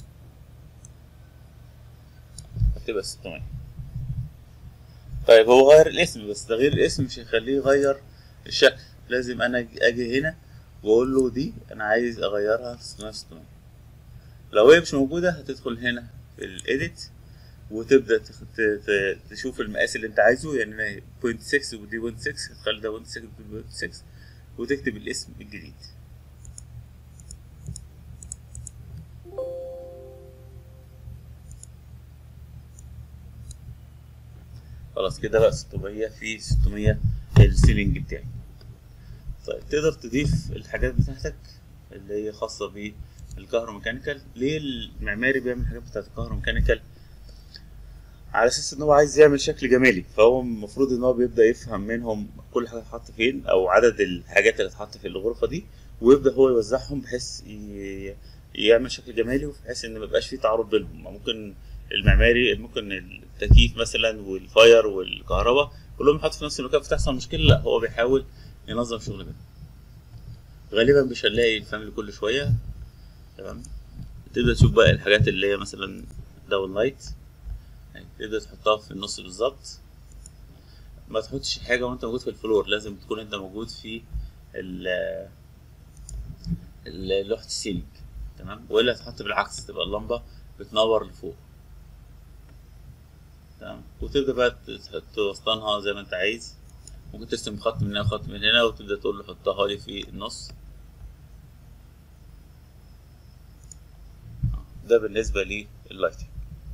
هتبقى 600 طيب هو غير الاسم بس تغيير الاسم مش هيخليه يغير الشكل لازم انا أجي- اجي هنا واقول له دي انا عايز اغيرها 600 600 لو هي مش موجوده هتدخل هنا في الايديت وتبدا تخ- ت- ت- تشوف المقاس اللي انت عايزه يعني أنا 0.6 ودي 0.6 هتخلي ده 0.6 ودي 0.6 وتكتب الاسم الجديد خلاص كده بقى 600 في 600 السيلينج بتاعي طيب تقدر تضيف الحاجات بتاعتك اللي هي خاصة بالكهروميكانيكال ليه المعماري بيعمل الحاجات بتاعت الكهروميكانيكال على اساس ان هو عايز يعمل شكل جمالي فهو المفروض ان هو بيبدا يفهم منهم كل حاجه تتحط فين او عدد الحاجات اللي تتحط في الغرفه دي ويبدا هو يوزعهم بحيث ي- يعمل شكل جمالي وبحيث ان ميبقاش فيه تعارض بينهم ممكن المعماري ممكن التكييف مثلا والفاير والكهرباء كلهم يحطوا في نفس المكان فتحصل مشكله لا هو بيحاول ينظم شغل بينهم غالبا مش هنلاقي الفاميلي كل شويه تمام تبدا تشوف بقى الحاجات اللي هي مثلا داون لايت يعني تقدر تحطها في النص بالظبط ما تحطش حاجة وانت موجود في الفلور لازم تكون انت موجود في ال ال- لوحة السيلينج تمام والا تحط بالعكس تبقى اللمبة بتنور لفوق تمام وتبدأ بقى ت- توسطنها زي ما انت عايز ممكن ترسم خط من هنا وخط من هنا وتبدأ تقول له حطها لي في النص ده بالنسبة لللايتنج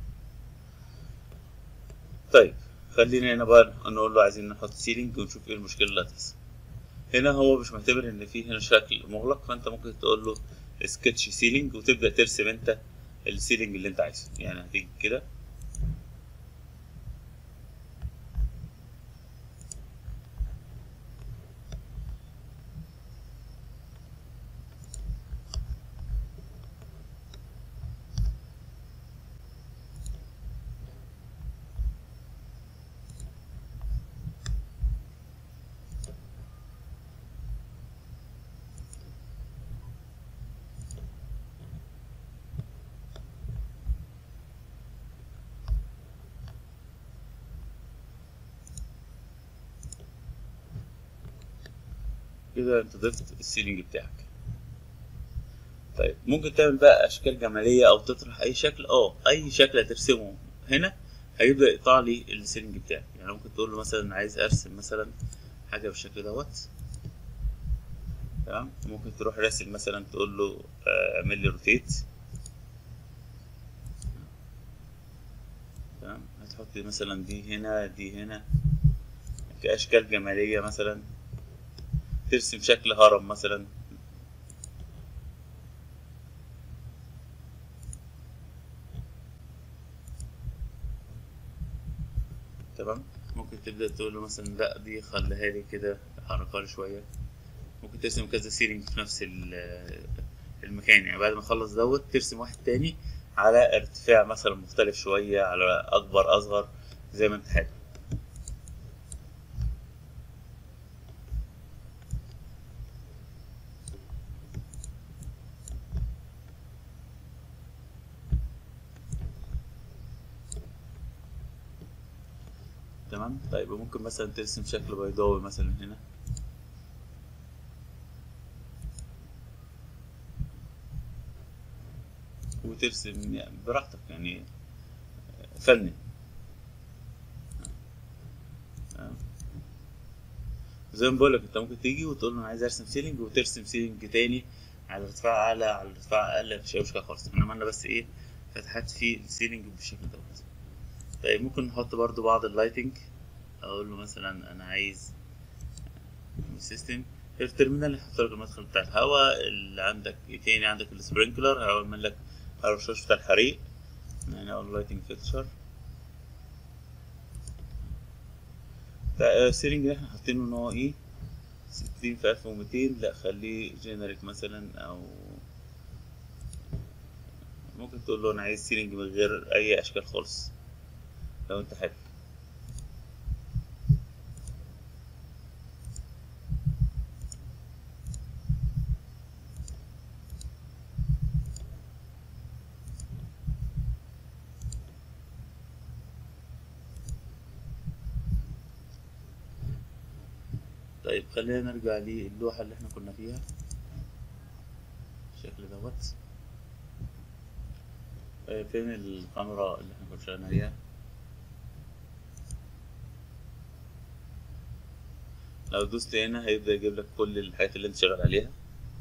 طيب خلينا هنا بقى نقول له عايزين نحط سيلينج ونشوف ايه المشكله اللي هتحصل هنا هو مش معتبر ان في هنا شكل مغلق فانت ممكن تقول له سكتش سيلينج وتبدا ترسم انت السيلينج اللي انت عايزه يعني هتيجي كده كده انت ضفت السيلينج بتاعك طيب ممكن تعمل بقى اشكال جماليه او تطرح اي شكل اه اي شكل هترسمه هنا هيبدا يقطع لي السيلينج بتاعك يعني ممكن تقول له مثلا عايز ارسم مثلا حاجه بالشكل دوت تمام ممكن تروح راسم مثلا تقول له اعمل لي روتيت تمام هتحط مثلا دي هنا دي هنا كأشكال جمالية مثلا ترسم شكل هرم مثلا تمام ممكن تبدأ تقول له مثلا لا دي خليها لي كده حركها لي شوية ممكن ترسم كذا سيلينج في نفس المكان يعني بعد ما تخلص دوت ترسم واحد تاني على ارتفاع مثلا مختلف شوية على أكبر أصغر زي ما أنت حابب تمام طيب ممكن مثلا ترسم شكل بيضاوي مثلا هنا وترسم يعني براحتك يعني فني زي ما بقول لك انت ممكن تيجي وتقول له انا عايز ارسم سيلينج وترسم سيلينج تاني على ارتفاع اعلى على ارتفاع اقل مفيش اي مشكله خالص انما انا بس ايه فتحت في السيلينج بالشكل دوت طيب ممكن نحط برضو بعض اللايتنج اقول له مثلا انا عايز سيستم الترمينال يحط لك المدخل بتاع الهواء اللي عندك ايه تاني عندك السبرينكلر هيعمل لك الرشاش بتاع الحريق يعني اقول لايتنج فيكتشر السيرنج اللي احنا حاطينه ان هو ايه ستين في الف ومتين لا خليه جينيريك مثلا او ممكن تقول له انا عايز سيرنج من غير اي اشكال خالص لو انت حابب طيب خلينا نرجع للوحة اللي احنا كنا فيها بالشكل دوت طيب فين الكاميرا اللي احنا كنا شغالين عليها لو دوست هنا هيبدأ يجيب لك كل الحاجات اللي انت شغال عليها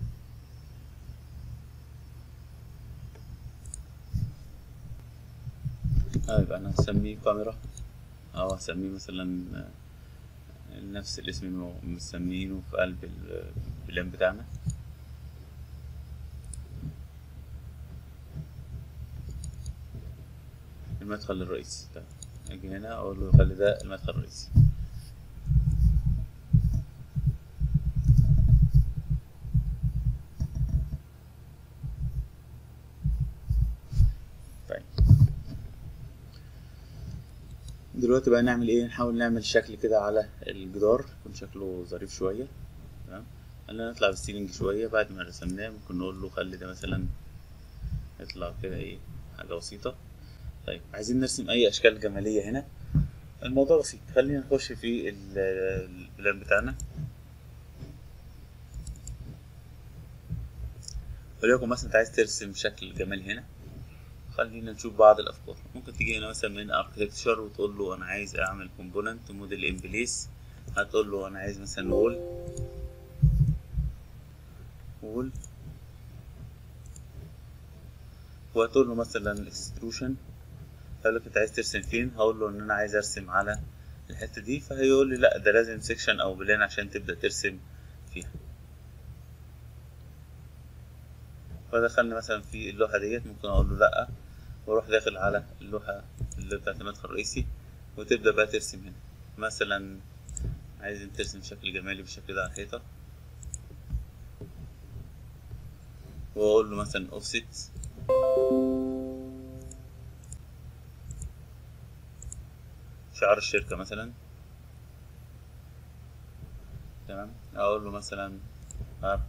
طيب انا هسميه كاميرا او هسميه مثلا نفس الاسم اللي مسمينه في قلب البلان بتاعنا المدخل الرئيسي طيب اجي هنا اقول له خلي ده المدخل الرئيسي طيب دلوقتي بقى نعمل ايه نحاول نعمل شكل كده على الجدار يكون شكله ظريف شويه تمام خلينا نطلع بالسيلينج شويه بعد ما رسمناه ممكن نقول له خلي ده مثلا يطلع كده ايه حاجه بسيطه طيب عايزين نرسم اي اشكال جماليه هنا الموضوع بسيط خلينا نخش في البلان بتاعنا وليكن مثلا انت عايز ترسم شكل جمالي هنا خلينا نشوف بعض الافكار ممكن تيجي هنا مثلا من اركتكتشر وتقول له انا عايز اعمل كومبوننت موديل ان بليس هتقول له انا عايز مثلا وول وول وهتقول له مثلا اكستروشن هقول لك انت عايز ترسم فين هقول له ان انا عايز ارسم على الحته دي فهيقول لي لا ده لازم سيكشن او بلان عشان تبدا ترسم فيها فدخلنا مثلا في اللوحه ديت ممكن اقول له لا واروح داخل على اللوحه اللي بتاعت المدخل الرئيسي وتبدا بقى ترسم هنا مثلا عايز ترسم شكل جمالي بالشكل ده على الحيطه واقول له مثلا اوفست شعار الشركه مثلا تمام اقول له مثلا ارك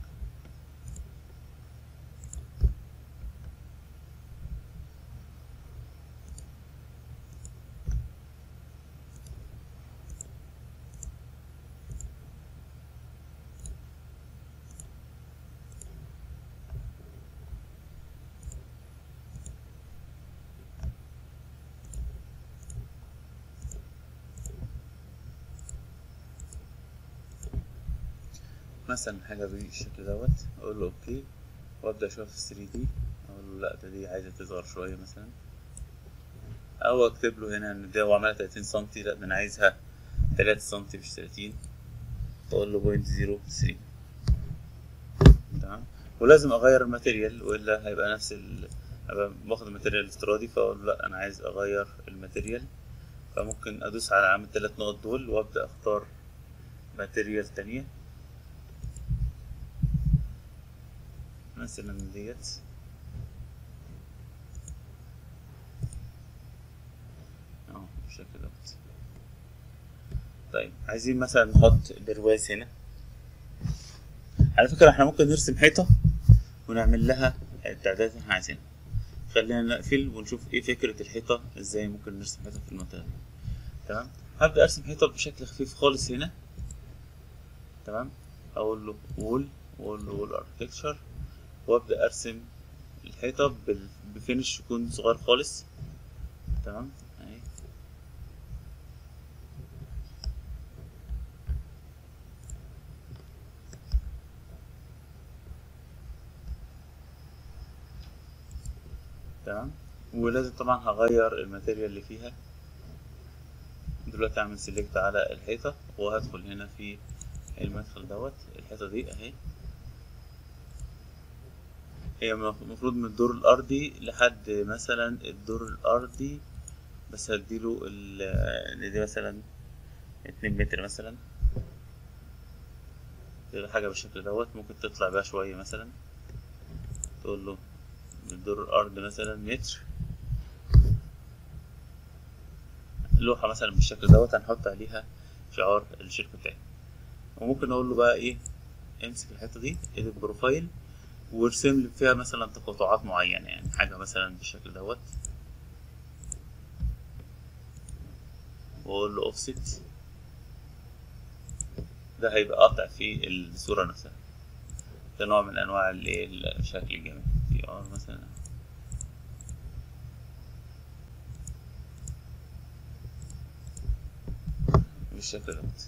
مثلا حاجة بالشكل دوت اقول له اوكي وابدأ اشوفها في 3 دي اقول له لا ده دي عايزة تصغر شوية مثلا او اكتب له هنا ان ده وعملها 30 سنتي لا ده انا عايزها 3 سنتي مش 30 اقول له بوينت زيرو 3 تمام ولازم اغير الماتيريال والا هيبقى نفس ال هبقى باخد الماتيريال الافتراضي فاقول له لا انا عايز اغير الماتيريال فممكن ادوس على علامة التلات نقط دول وابدأ اختار ماتيريال تانية مثلا ديت اهو بالشكل دوت طيب عايزين مثلا نحط برواز هنا على فكرة احنا ممكن نرسم حيطة ونعمل لها التعدادات اللي احنا عايزينها خلينا نقفل ونشوف ايه فكرة الحيطة ازاي ممكن نرسم حيطة في المنطقة دي تمام هبدأ ارسم حيطة بشكل خفيف خالص هنا تمام اقول له وول واقول له وول اركتكتشر وابدأ ارسم الحيطة بال- بفينش يكون صغير خالص تمام اهي تمام ولازم طبعا هغير الماتيريال اللي فيها دلوقتي اعمل سيلكت على الحيطة وهدخل هنا في المدخل دوت الحيطة دي اهي هي المفروض من الدور الأرضي لحد مثلا الدور الأرضي بس هديله ال إن دي مثلا اتنين متر مثلا كده حاجة بالشكل دوت ممكن تطلع بيها شوية مثلا تقول له من دور الأرض مثلا متر لوحة مثلا بالشكل دوت هنحط عليها شعار الشركة بتاعي وممكن أقول له بقى إيه امسك الحتة دي اديت بروفايل وارسم لي فيها مثلا تقاطعات معينة يعني حاجة مثلا بالشكل دوت واقول له اوفست ده هيبقى قاطع في الصورة نفسها ده نوع من انواع الايه الشكل الجميل دي ار مثلا بالشكل دوت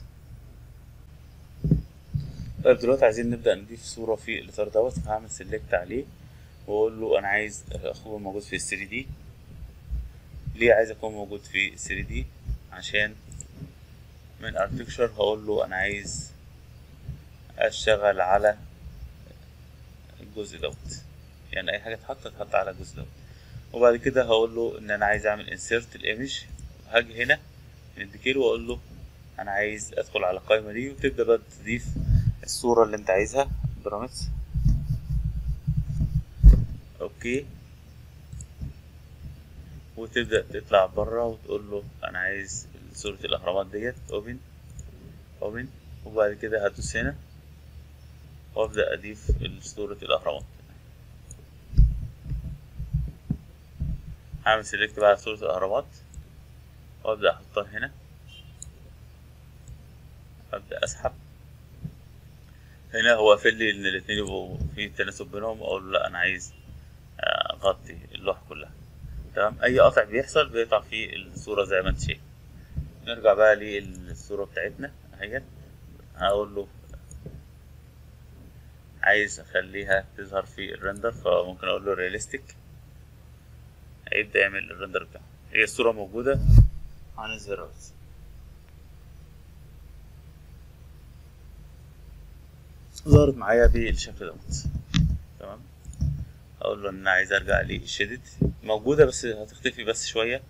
طيب دلوقتي عايزين نبدأ نضيف صورة في الإطار دوت فهعمل سيلكت عليه وأقول له أنا عايز أكون موجود في الثري دي ليه عايز أكون موجود في الثري دي عشان من اركتكشر هقول له أنا عايز أشتغل على الجزء دوت يعني أي حاجة تتحط تتحط على الجزء دوت وبعد كده هقول له إن أنا عايز أعمل انسيرت الإيمج هاجي هنا من الديكير وأقول له أنا عايز أدخل على القائمة دي وتبدأ بقى تضيف الصورة اللي انت عايزها برامتس اوكي وتبدأ تطلع برا وتقول له انا عايز صورة الاهرامات ديت اوبن اوبن وبعد كده هدوس هنا وابدأ اضيف صورة الاهرامات هعمل سيلكت بقى على صورة الاهرامات وابدأ احطها هنا ابدأ اسحب هنا هو قافل لي ان الاتنين يبقوا في تناسب بينهم اقول له لا انا عايز اغطي اللوحة كلها تمام اي قطع بيحصل بيقطع في الصورة زي ما انت شايف نرجع بقى للصورة بتاعتنا اهي هقول له عايز اخليها تظهر في الرندر فممكن اقول له رياليستيك هيبدأ يعمل الرندر بتاعه هي الصورة موجودة هنظهرها بس ظهرت معايا بالشكل دوت تمام اقول له ان انا عايز ارجع للشدد موجودة بس هتختفي بس شوية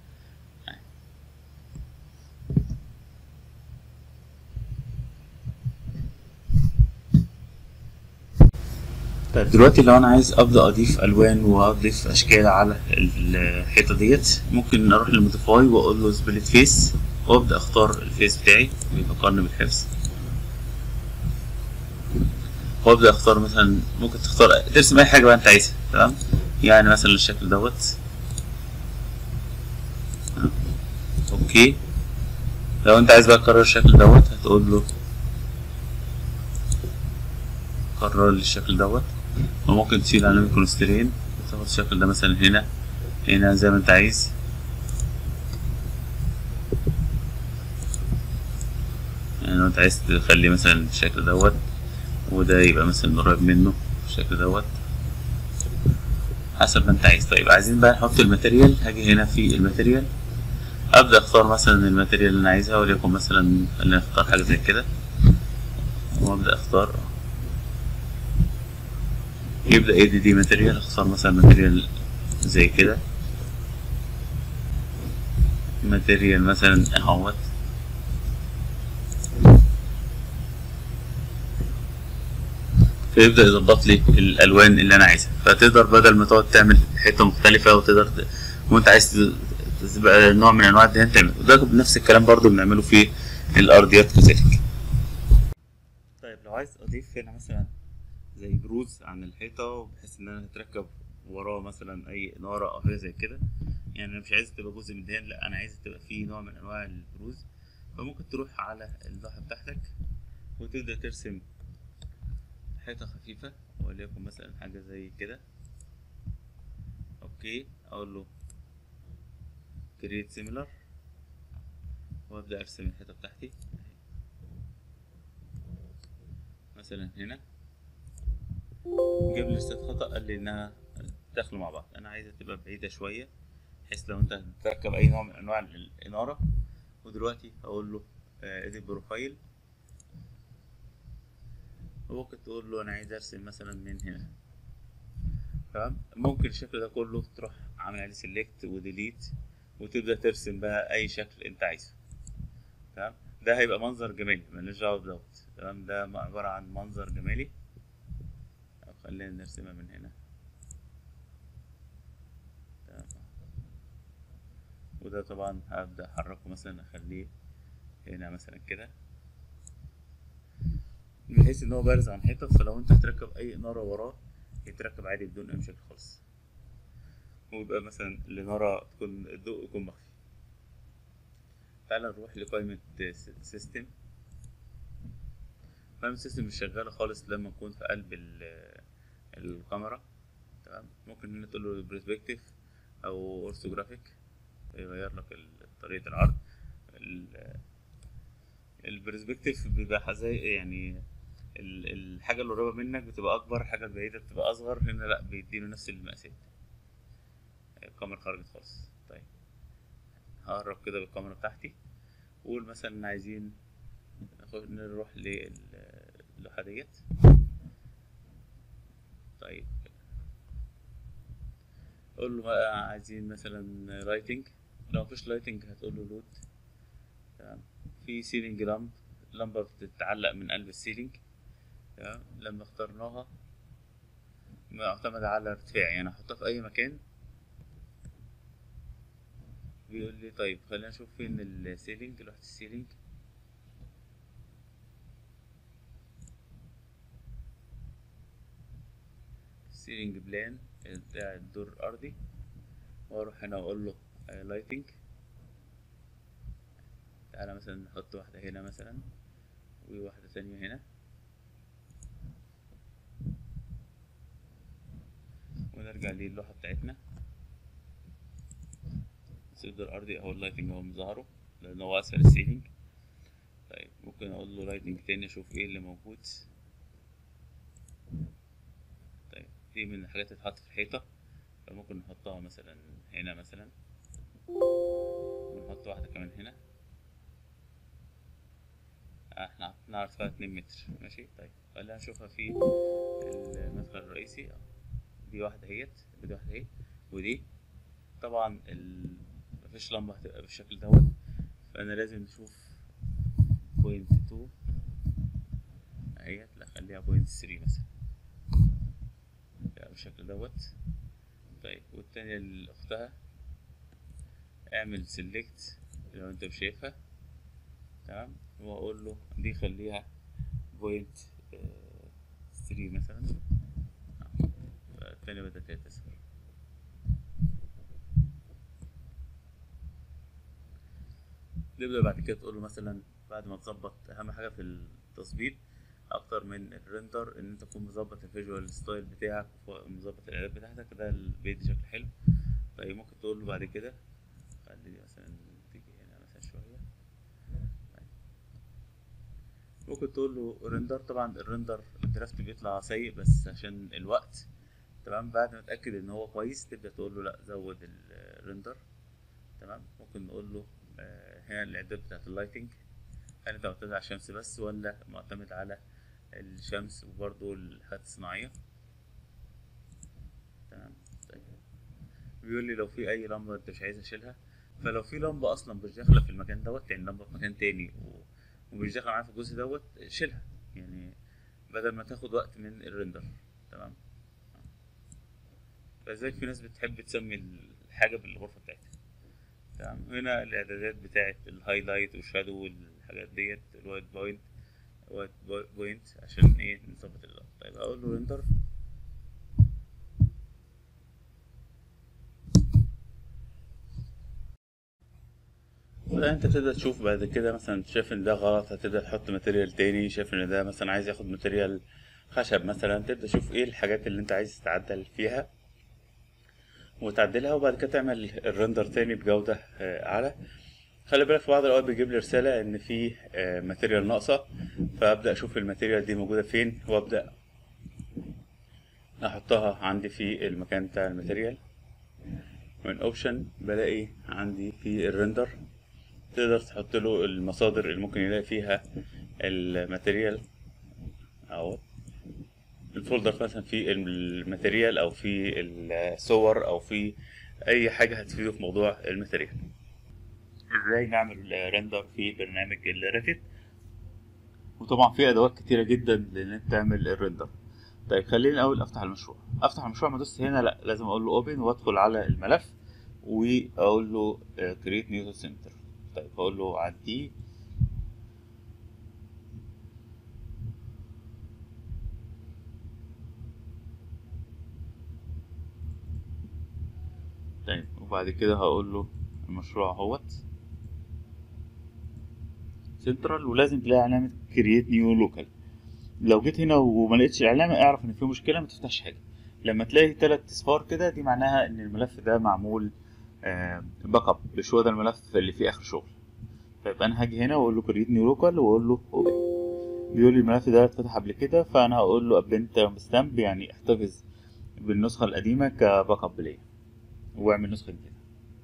طيب دلوقتي لو انا عايز ابدا اضيف الوان واضيف اشكال على الحيطه ديت ممكن اروح للموديفاي واقول له سبليت فيس وابدا اختار الفيس بتاعي بيفكرني بالحفظ وابدا اختار مثلا ممكن تختار ترسم اي حاجه بقى انت عايزها تمام يعني مثلا الشكل دوت اوكي لو انت عايز بقى تكرر الشكل دوت هتقول له كرر لي الشكل دوت وممكن تشيل علامة كونسترين وتاخد الشكل ده مثلا هنا هنا زي ما انت عايز يعني لو انت عايز تخلي مثلا الشكل دوت وده يبقى مثلا قريب منه بالشكل دوت حسب ما انت عايز طيب عايزين بقى نحط الماتيريال هاجي هنا في الماتيريال ابدا اختار مثلا الماتيريال اللي انا عايزها وليكن مثلا خلينا نختار حاجه زي كده وابدا اختار يبدا يدي دي ماتيريال اختار مثلا ماتيريال زي كده ماتيريال مثلا اهوت فيبدأ يظبط لي الألوان اللي أنا عايزها فتقدر بدل ما تقعد تعمل حتة مختلفة وتقدر ت... وأنت عايز ت- تبقى نوع من أنواع الدهان تعمل وده بنفس الكلام برضو بنعمله في الأرضيات كذلك طيب لو عايز أضيف هنا مثلا زي بروز عن الحيطة بحيث إن أنا هتركب وراه مثلا أي إنارة أو حاجة زي كده يعني أنا مش عايز تبقى جزء من الدهان لأ أنا عايز تبقى فيه نوع من أنواع البروز فممكن تروح على اللوحة بتاعتك وتبدأ ترسم حيطة خفيفة وليكن مثلا حاجة زي كده اوكي اقول له create similar وابدأ ارسم الحيطة بتاعتي مثلا هنا جاب لي رسالة خطأ قال لي انها داخلة مع بعض انا عايزها تبقى بعيدة شوية بحيث لو انت هتركب اي نوع من انواع الانارة ودلوقتي اقول له اديت بروفايل وممكن تقول له انا عايز ارسم مثلا من هنا تمام ممكن الشكل ده كله تروح عامل عليه سيلكت وديليت وتبدا ترسم بقى اي شكل انت عايزه تمام ده هيبقى منظر جمالي مالناش دعوه بدوت تمام ده عباره عن منظر جمالي أو خلينا نرسمها من هنا تمام وده طبعا هبدا احركه مثلا اخليه هنا مثلا كده بحيث ان هو بارز عن حيطه فلو انت هتركب اي اناره وراه يتركب عادي بدون اي مشاكل خالص ويبقى مثلا الاناره تكون الضوء يكون مخفي تعالى نروح لقائمة سيستم قائمة سيستم مش شغالة خالص لما نكون في قلب الكاميرا تمام ممكن هنا تقول له برسبكتيف او اورثوجرافيك يغير لك طريقة العرض البرسبكتيف بيبقى زي يعني الحاجة اللي قريبة منك بتبقى أكبر الحاجة البعيدة بتبقى أصغر هنا لأ بيديله نفس المقاسات الكاميرا خرجت خالص طيب هقرب كده بالكاميرا بتاعتي وقول مثلا عايزين نروح للوحة ديت طيب قول له بقى عايزين مثلا لايتنج لو مفيش لايتنج هتقول له لود تمام في سيلينج لامب لمبة بتتعلق من قلب السيلينج تمام لما اخترناها معتمدة على ارتفاع يعني احطها في اي مكان بيقول لي طيب خلينا نشوف فين السيلينج لوحة السيلينج سيلينج بلان بتاع الدور الارضي واروح هنا واقول له لايتنج تعالى مثلا نحط واحدة هنا مثلا وواحدة تانية هنا ونرجع للوحة بتاعتنا السيلدر الأرضي أهو اللايتنج هو مظهره لأن هو أسفل السيلينج طيب ممكن أقول له لايتنج تاني أشوف إيه اللي موجود طيب دي من الحاجات اللي تتحط في الحيطة فممكن نحطها مثلا هنا مثلا ونحط واحدة كمان هنا احنا حطينا ارتفاع اتنين متر ماشي طيب خلينا نشوفها في المدخل الرئيسي دي واحدة اهيت ودي واحدة اهي ودي طبعا ال... مفيش لمبة هتبقى بالشكل دوت فأنا لازم نشوف بوينت تو اهيت لا خليها بوينت ثري مثلا بالشكل دوت طيب والتانية اللي أختها اعمل سيلكت لو انت مش شايفها تمام واقول له دي خليها بوينت ثري مثلا التانية بدأت تظهر نبدأ بعد كده تقول له مثلا بعد ما تظبط أهم حاجة في التظبيط أكتر من الريندر إن أنت تكون مظبط الفيجوال ستايل بتاعك ومظبط الإعداد بتاعتك ده بيدي شكل حلو طيب ممكن تقول له بعد كده خلي مثلا تيجي هنا مثلا شوية ممكن تقول له ريندر طبعا الريندر الدرافت بيطلع سيء بس عشان الوقت تمام بعد ما تتاكد ان هو كويس تبدا تقول له لا زود الريندر تمام ممكن نقول له آه، هنا الاعداد بتاعت اللايتنج هل انت معتمد على الشمس بس ولا معتمد على الشمس وبرضه الحاجات الصناعيه تمام طيب بيقول لي لو في اي لمبه انت مش عايز اشيلها فلو في لمبه اصلا مش داخله في المكان دوت يعني لمبه في مكان تاني و... ومش داخله معايا في الجزء دوت شيلها يعني بدل ما تاخد وقت من الريندر تمام فزيك في ناس بتحب تسمي الحاجه بالغرفه بتاعتها تمام هنا الاعدادات بتاعه الهايلايت والشادو والحاجات ديت الوايت بوينت وايت بوينت عشان ايه نظبط اللون طيب اقول له ريندر انت تبدا تشوف بعد كده مثلا شايف ان ده غلط هتبدا تحط ماتيريال تاني شايف ان ده مثلا عايز ياخد ماتيريال خشب مثلا تبدا تشوف ايه الحاجات اللي انت عايز تعدل فيها وتعدلها وبعد كده تعمل الرندر تاني بجودة آه، أعلى خلي بالك في بعض الأوقات بيجيب لي رسالة إن في آه، ماتيريال ناقصة فأبدأ أشوف الماتيريال دي موجودة فين وأبدأ أحطها عندي في المكان بتاع الماتيريال من أوبشن بلاقي عندي في الرندر تقدر تحط له المصادر اللي ممكن يلاقي فيها الماتيريال أهو الفولدر مثلا في الماتيريال او في الصور او في اي حاجه هتفيده في موضوع الماتيريال ازاي نعمل ريندر في برنامج الريفت وطبعا في ادوات كتيره جدا لان انت تعمل الريندر طيب خليني الاول افتح المشروع افتح المشروع ما ادوس هنا لا لازم اقول له اوبن وادخل على الملف واقول له كريت نيو سنتر طيب اقول له عديه طيب وبعد كده هقول له المشروع اهوت سنترال ولازم تلاقي علامة كرييت نيو لوكال لو جيت هنا وما لقيتش العلامة اعرف ان في مشكلة ما تفتحش حاجة لما تلاقي تلات اصفار كده دي معناها ان الملف ده معمول باك اب مش هو ده الملف اللي فيه اخر شغل فيبقى انا هاجي هنا واقول له كرييت نيو لوكال واقول له اوبن بيقول لي الملف ده اتفتح قبل كده فانا هقول له ابنت ستامب يعني احتفظ بالنسخة القديمة كباك اب ليا واعمل نسخة جديدة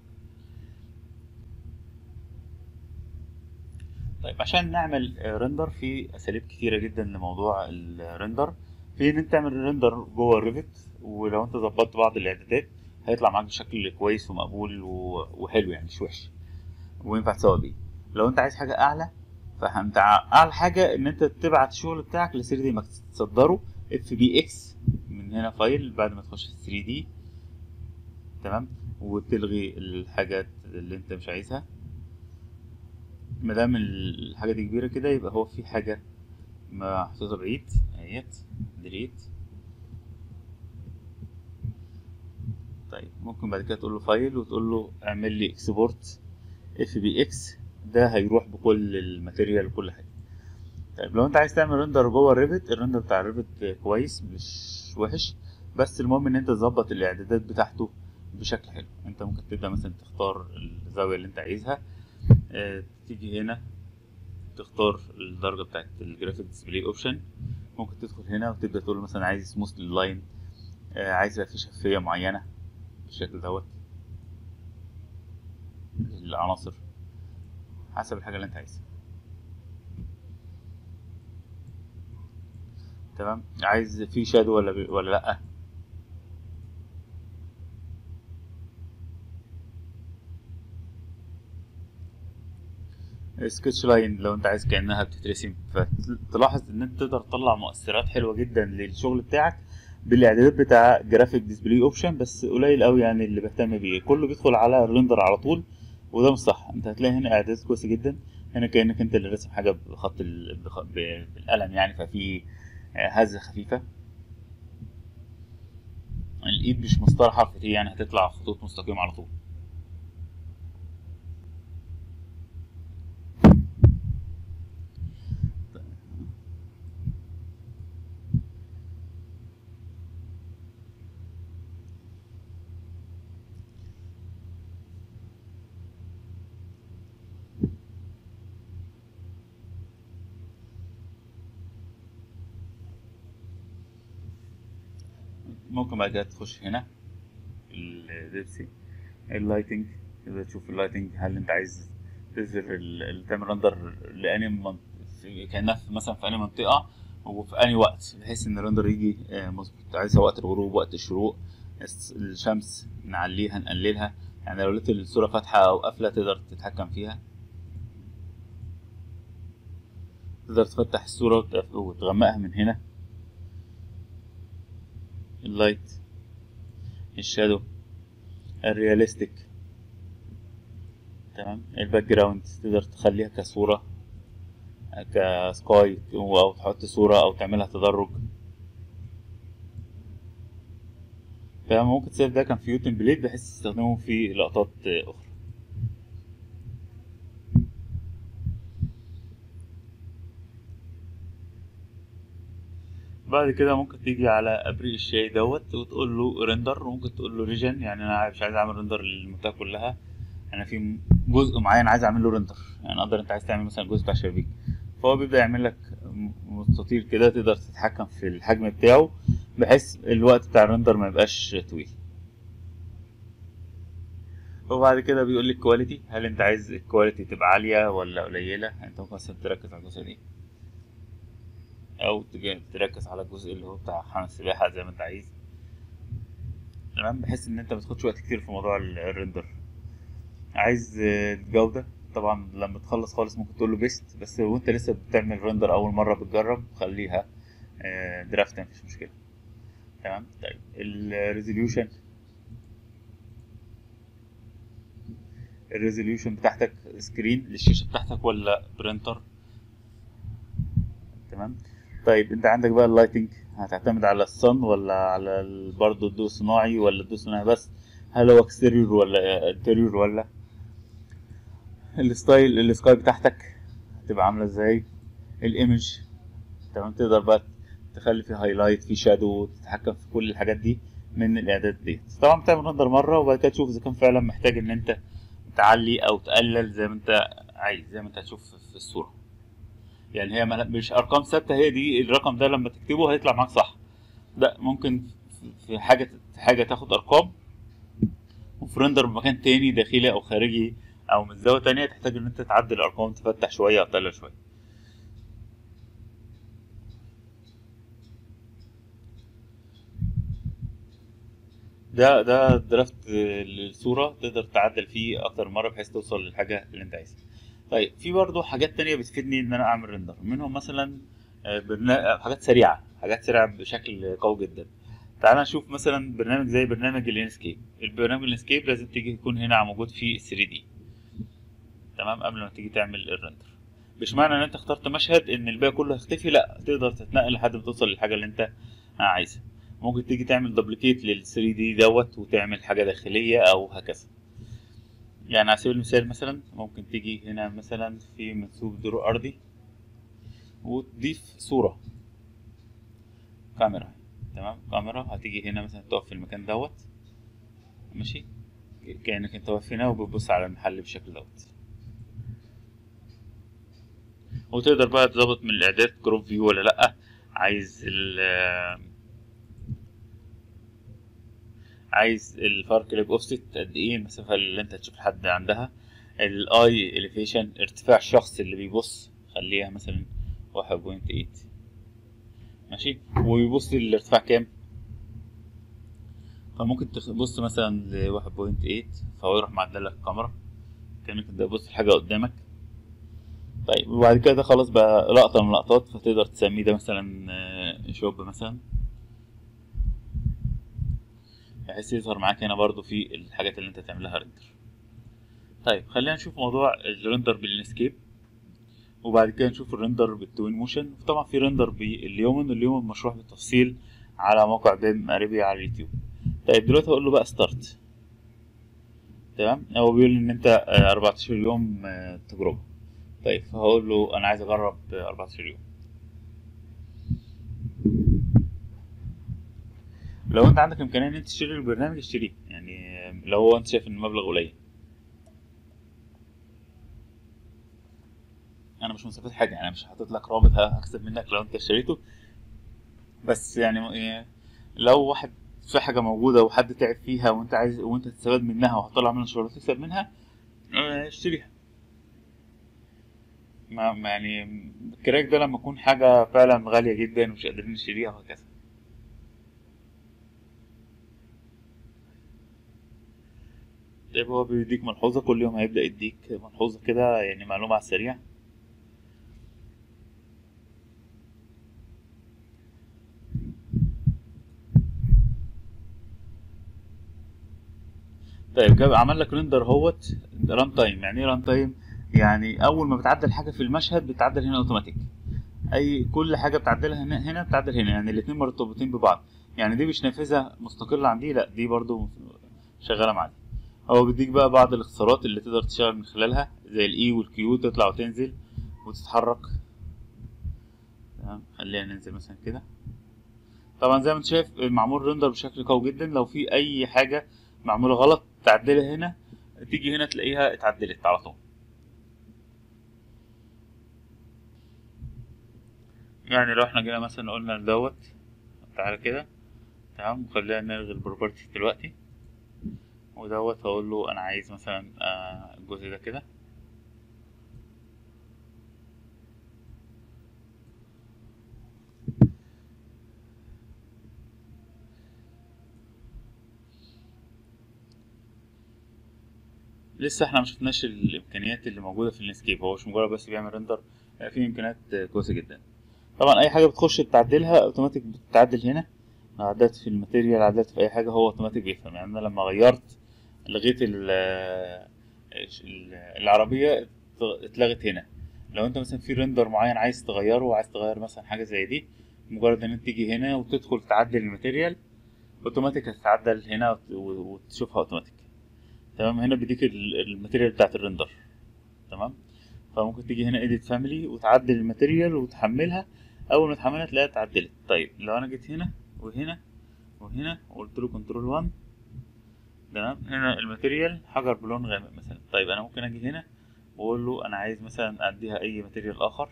طيب عشان نعمل ريندر في اساليب كتيرة جدا لموضوع الريندر في ان انت تعمل ريندر جوه الريفت ولو انت ظبطت بعض الاعدادات هيطلع معاك بشكل كويس ومقبول وحلو يعني مش وحش وينفع تسوق بيه لو انت عايز حاجة اعلى فانت اعلى حاجة ان انت تبعت الشغل بتاعك ل 3 دي ماكس تصدره اف بي اكس من هنا فايل بعد ما تخش 3 دي تمام وتلغي الحاجات اللي انت مش عايزها مادام الحاجه دي كبيره كده يبقى هو في حاجه محطوطه بعيد اهيت ديليت طيب ممكن بعد كده تقول له فايل وتقول له اعمل لي اكسبورت اف بي اكس ده هيروح بكل الماتيريال وكل حاجه طيب لو انت عايز تعمل ريندر جوه الريفت الريندر بتاع الريفت كويس مش وحش بس المهم ان انت تظبط الاعدادات بتاعته بشكل حلو انت ممكن تبدا مثلا تختار الزاويه اللي انت عايزها اه تيجي هنا تختار الدرجه بتاعت الجرافيك ديسبلاي اوبشن ممكن تدخل هنا وتبدا تقول مثلا عايز سموث لللاين اه عايز يبقى في شفافيه معينه بالشكل دوت العناصر حسب الحاجه اللي انت عايزها تمام عايز في شادو ولا ولا لا سكتش لاين لو انت عايز كانها بتترسم فتلاحظ ان انت تقدر تطلع مؤثرات حلوه جدا للشغل بتاعك بالاعدادات بتاع جرافيك ديسبلاي اوبشن بس قليل قوي يعني اللي بهتم بيه كله بيدخل على الريندر على طول وده مش صح انت هتلاقي هنا اعدادات كويسه جدا هنا كانك انت اللي راسم حاجه بخط ال... بخ... بالقلم يعني ففي هزه خفيفه الايد مش مسطره حرف تي يعني هتطلع خطوط مستقيمه على طول ممكن بعد كده تخش هنا الدبسي اللايتنج تقدر تشوف اللايتنج هل انت عايز تظهر ال- تعمل رندر لاني منطقة كانها في- مثلا في انهي منطقه وفي انهي وقت بحيث ان الرندر يجي آه، مظبوط عايزها وقت الغروب وقت الشروق الس- الشمس نعليها نقللها يعني لو لقيت الصوره فاتحه او قافله تقدر تتحكم فيها تقدر تفتح الصوره وت- وتغمقها من هنا اللايت الشادو الرياليستيك تمام الباك جراوند تقدر تخليها كصورة كسكاي او تحط صورة او تعملها تدرج تمام ممكن تسيب ده كان في يوتن بليد بحيث تستخدمه في لقطات اخرى بعد كده ممكن تيجي على ابريق الشاي دوت وتقول له ريندر وممكن تقول له ريجن يعني انا مش عايز اعمل ريندر للمنطقه كلها انا في جزء معين عايز اعمل له ريندر يعني اقدر انت عايز تعمل مثلا الجزء بتاع الشبابيك فهو بيبدا يعمل لك مستطيل كده تقدر تتحكم في الحجم بتاعه بحيث الوقت بتاع الريندر ما يبقاش طويل وبعد كده بيقول لك كواليتي هل انت عايز الكواليتي تبقى عاليه ولا قليله انت ممكن مثلا تركز على الجزء دي او تج- تركز على الجزء اللي هو بتاع حمام السباحه زي ما انت عايز تمام بحيث ان انت ما تاخدش وقت كتير في موضوع ال- الريندر عايز آه، الجوده طبعا لما تخلص خالص ممكن تقول له بيست بس لو انت لسه بتعمل ريندر اول مره بتجرب خليها درافت مفيش مشكله تمام طيب الريزوليوشن الريزوليوشن بتاعتك سكرين للشاشه بتاعتك ولا برينتر تمام طيب انت عندك بقى اللايتنج هتعتمد على الصن ولا على ال- برضه الضوء الصناعي ولا الضوء الصناعي بس هل هو اكستيريور ولا انتريور ولا الستايل السكاي بتاعتك هتبقى عامله ازاي الايمج تمام تقدر بقى تخلي فيه هايلايت فيه شادو تتحكم في كل الحاجات دي من الاعداد ديت طبعا بتعمل رندر مره وبعد كده تشوف اذا كان فعلا محتاج ان انت تعلي او تقلل زي ما انت عايز زي ما انت هتشوف في الصوره يعني هي مل- مش ارقام ثابته هي دي الرقم ده لما تكتبه هيطلع معاك صح لا ممكن في حاجه حاجه تاخد ارقام وفي رندر بمكان تاني داخلي او خارجي او من زاويه تانية تحتاج ان انت تعدل الارقام تفتح شويه او تقلل شويه ده ده درافت الصورة تقدر تعدل فيه أكتر من مرة بحيث توصل للحاجة اللي أنت عايزها. طيب في برضه حاجات تانية بتفيدني إن أنا أعمل ريندر منهم مثلا آه، برنا... حاجات سريعة حاجات سريعة بشكل قوي جدا. تعال نشوف مثلا برنامج زي برنامج الانسكيب البرنامج الانسكيب لازم تيجي يكون هنا موجود فيه 3 دي تمام قبل ما تيجي تعمل الريندر مش معنى ان انت اخترت مشهد ان الباقي كله هيختفي لا تقدر تتنقل لحد ما توصل للحاجه اللي انت عايزها ممكن تيجي تعمل دوبليكيت لل 3 دي دوت وتعمل حاجه داخليه او هكذا يعني على سبيل المثال مثلا ممكن تيجي هنا مثلا في منسوب دور ارضي وتضيف صوره كاميرا تمام كاميرا هتيجي هنا مثلا تقف في المكان دوت ماشي كأنك انت واقف هنا وبتبص على المحل بالشكل دوت وتقدر بقى تظبط من الاعداد جروب فيو ولا لا عايز ال عايز الفرق ليب اوفست قد ايه المسافه اللي انت تشوف حد عندها الاي اليفيشن ارتفاع الشخص اللي بيبص خليها مثلا واحد بوينت ايت ماشي ويبص الارتفاع كام فممكن تبص مثلا لواحد بوينت ايت فهو يروح معدل لك الكاميرا كأنك انت بتبص حاجة قدامك طيب وبعد كده ده خلاص بقى لقطة من اللقطات فتقدر تسميه ده مثلا آه، شوب مثلا بحيث يظهر معاك هنا برضو في الحاجات اللي انت تعملها ريندر طيب خلينا نشوف موضوع الريندر بالانسكيب وبعد كده نشوف الريندر بالتوين موشن طبعا في ريندر باليومن اليومن مشروح بالتفصيل على موقع بيم اريبيا على اليوتيوب طيب دلوقتي هقول له بقى ستارت تمام هو بيقول ان انت آه، 14 يوم آه، تجربه طيب فهقول له انا عايز اجرب آه، 14 يوم لو انت عندك امكانيه ان انت تشتري البرنامج اشتريه يعني آه، لو هو انت شايف ان المبلغ قليل انا مش مستفاد حاجه يعني مش حاطط لك رابط هكسب منك لو انت اشتريته بس يعني آه، لو واحد في حاجه موجوده وحد تعب فيها وانت عايز وانت تستفاد منها وهتطلع منها شغل تكسب منها آه، اشتريها ما ما يعني الكراك ده لما يكون حاجه فعلا غاليه جدا ومش قادرين نشتريها وهكذا طيب هو بيديك ملحوظة كل يوم هيبدأ يديك ملحوظة كده يعني معلومة على السريع طيب جاب عمل لك ريندر اهوت ران تايم يعني ايه ران تايم يعني اول ما بتعدل حاجه في المشهد بتعدل هنا اوتوماتيك اي كل حاجه بتعدلها هنا هنا بتعدل هنا يعني الاثنين مرتبطين ببعض يعني دي مش نافذه مستقله عن دي لا دي برضو شغاله مع دي هو بيديك بقى بعض الاختصارات اللي تقدر تشتغل من خلالها زي الاي والكيو تطلع وتنزل وتتحرك تمام خلينا ننزل مثلا كده طبعا زي ما انت شايف معمول ريندر بشكل قوي جدا لو في اي حاجه معموله غلط تعدلها هنا تيجي هنا تلاقيها اتعدلت على طول يعني لو احنا جينا مثلا قلنا دوت تعالى كده تمام وخلينا نلغي البروبرتي دلوقتي ودوت هقول له انا عايز مثلا آه، الجزء ده كده لسه احنا مشفناش الامكانيات اللي موجوده في النسكيب هو مش مجرد بس بيعمل ريندر لا، في امكانيات آه، كويسه جدا طبعا اي حاجه بتخش تعدلها اوتوماتيك بتتعدل هنا لو عدلت في الماتيريال عدلت في اي حاجه هو اوتوماتيك بيفهم يعني انا لما غيرت لغيت ال ال- العربيه ات- اتلغت هنا لو انت مثلا في ريندر معين عايز تغيره وعايز تغير مثلا حاجه زي دي مجرد ان انت تيجي هنا وتدخل تعدل الماتيريال اوتوماتيك هتتعدل هنا وت- وتشوفها اوتوماتيك تمام هنا بيديك ال- الماتيريال بتاعت الريندر تمام فممكن تيجي هنا edit family وتعدل الماتيريال وتحملها اول ما تحملها تلاقيها اتعدلت طيب لو انا جيت هنا وهنا وهنا وقلت له كنترول 1 تمام هنا الماتيريال حجر بلون غامق مثلا طيب انا ممكن اجي هنا واقول له انا عايز مثلا اديها اي ماتيريال اخر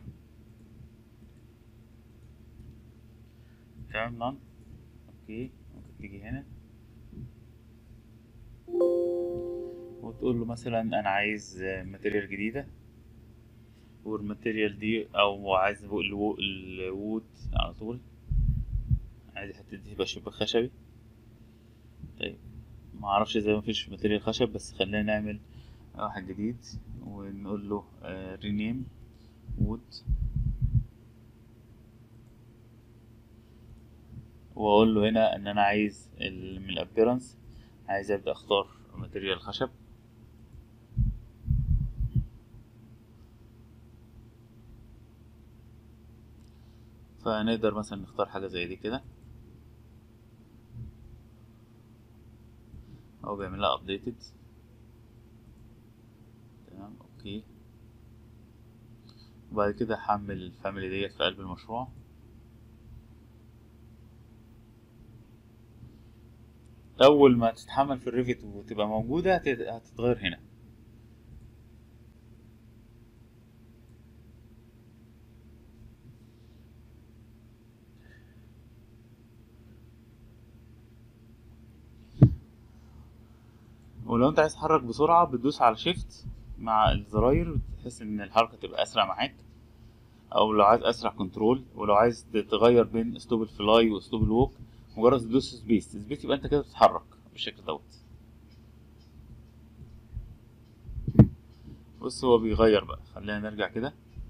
تمام نان اوكي ممكن تيجي هنا وتقول له مثلا انا عايز ماتيريال جديده والماتيريال دي او عايز الو- الو- الوود على طول عايز الحته دي تبقى شبه خشبي طيب ما اعرفش ازاي مفيش ماتيريال خشب بس خلينا نعمل واحد جديد ونقول له رينيم وود واقول له هنا ان انا عايز ال- من الابيرنس عايز ابدا اختار ماتيريال خشب فنقدر مثلا نختار حاجة زي دي كده هو بيعمل لها updated تمام اوكي وبعد كده هحمل الفاميلي ديت في قلب المشروع اول ما تتحمل في الريفت وتبقى موجودة هت- هتتغير هنا ولو انت عايز تتحرك بسرعة بتدوس على شيفت مع الزراير تحس ان الحركة تبقى اسرع معاك او لو عايز اسرع كنترول ولو عايز تغير بين اسلوب الفلاي واسلوب الووك مجرد تدوس سبيس سبيس يبقى انت كده بتتحرك بالشكل دوت بص هو بيغير بقى خلينا نرجع كده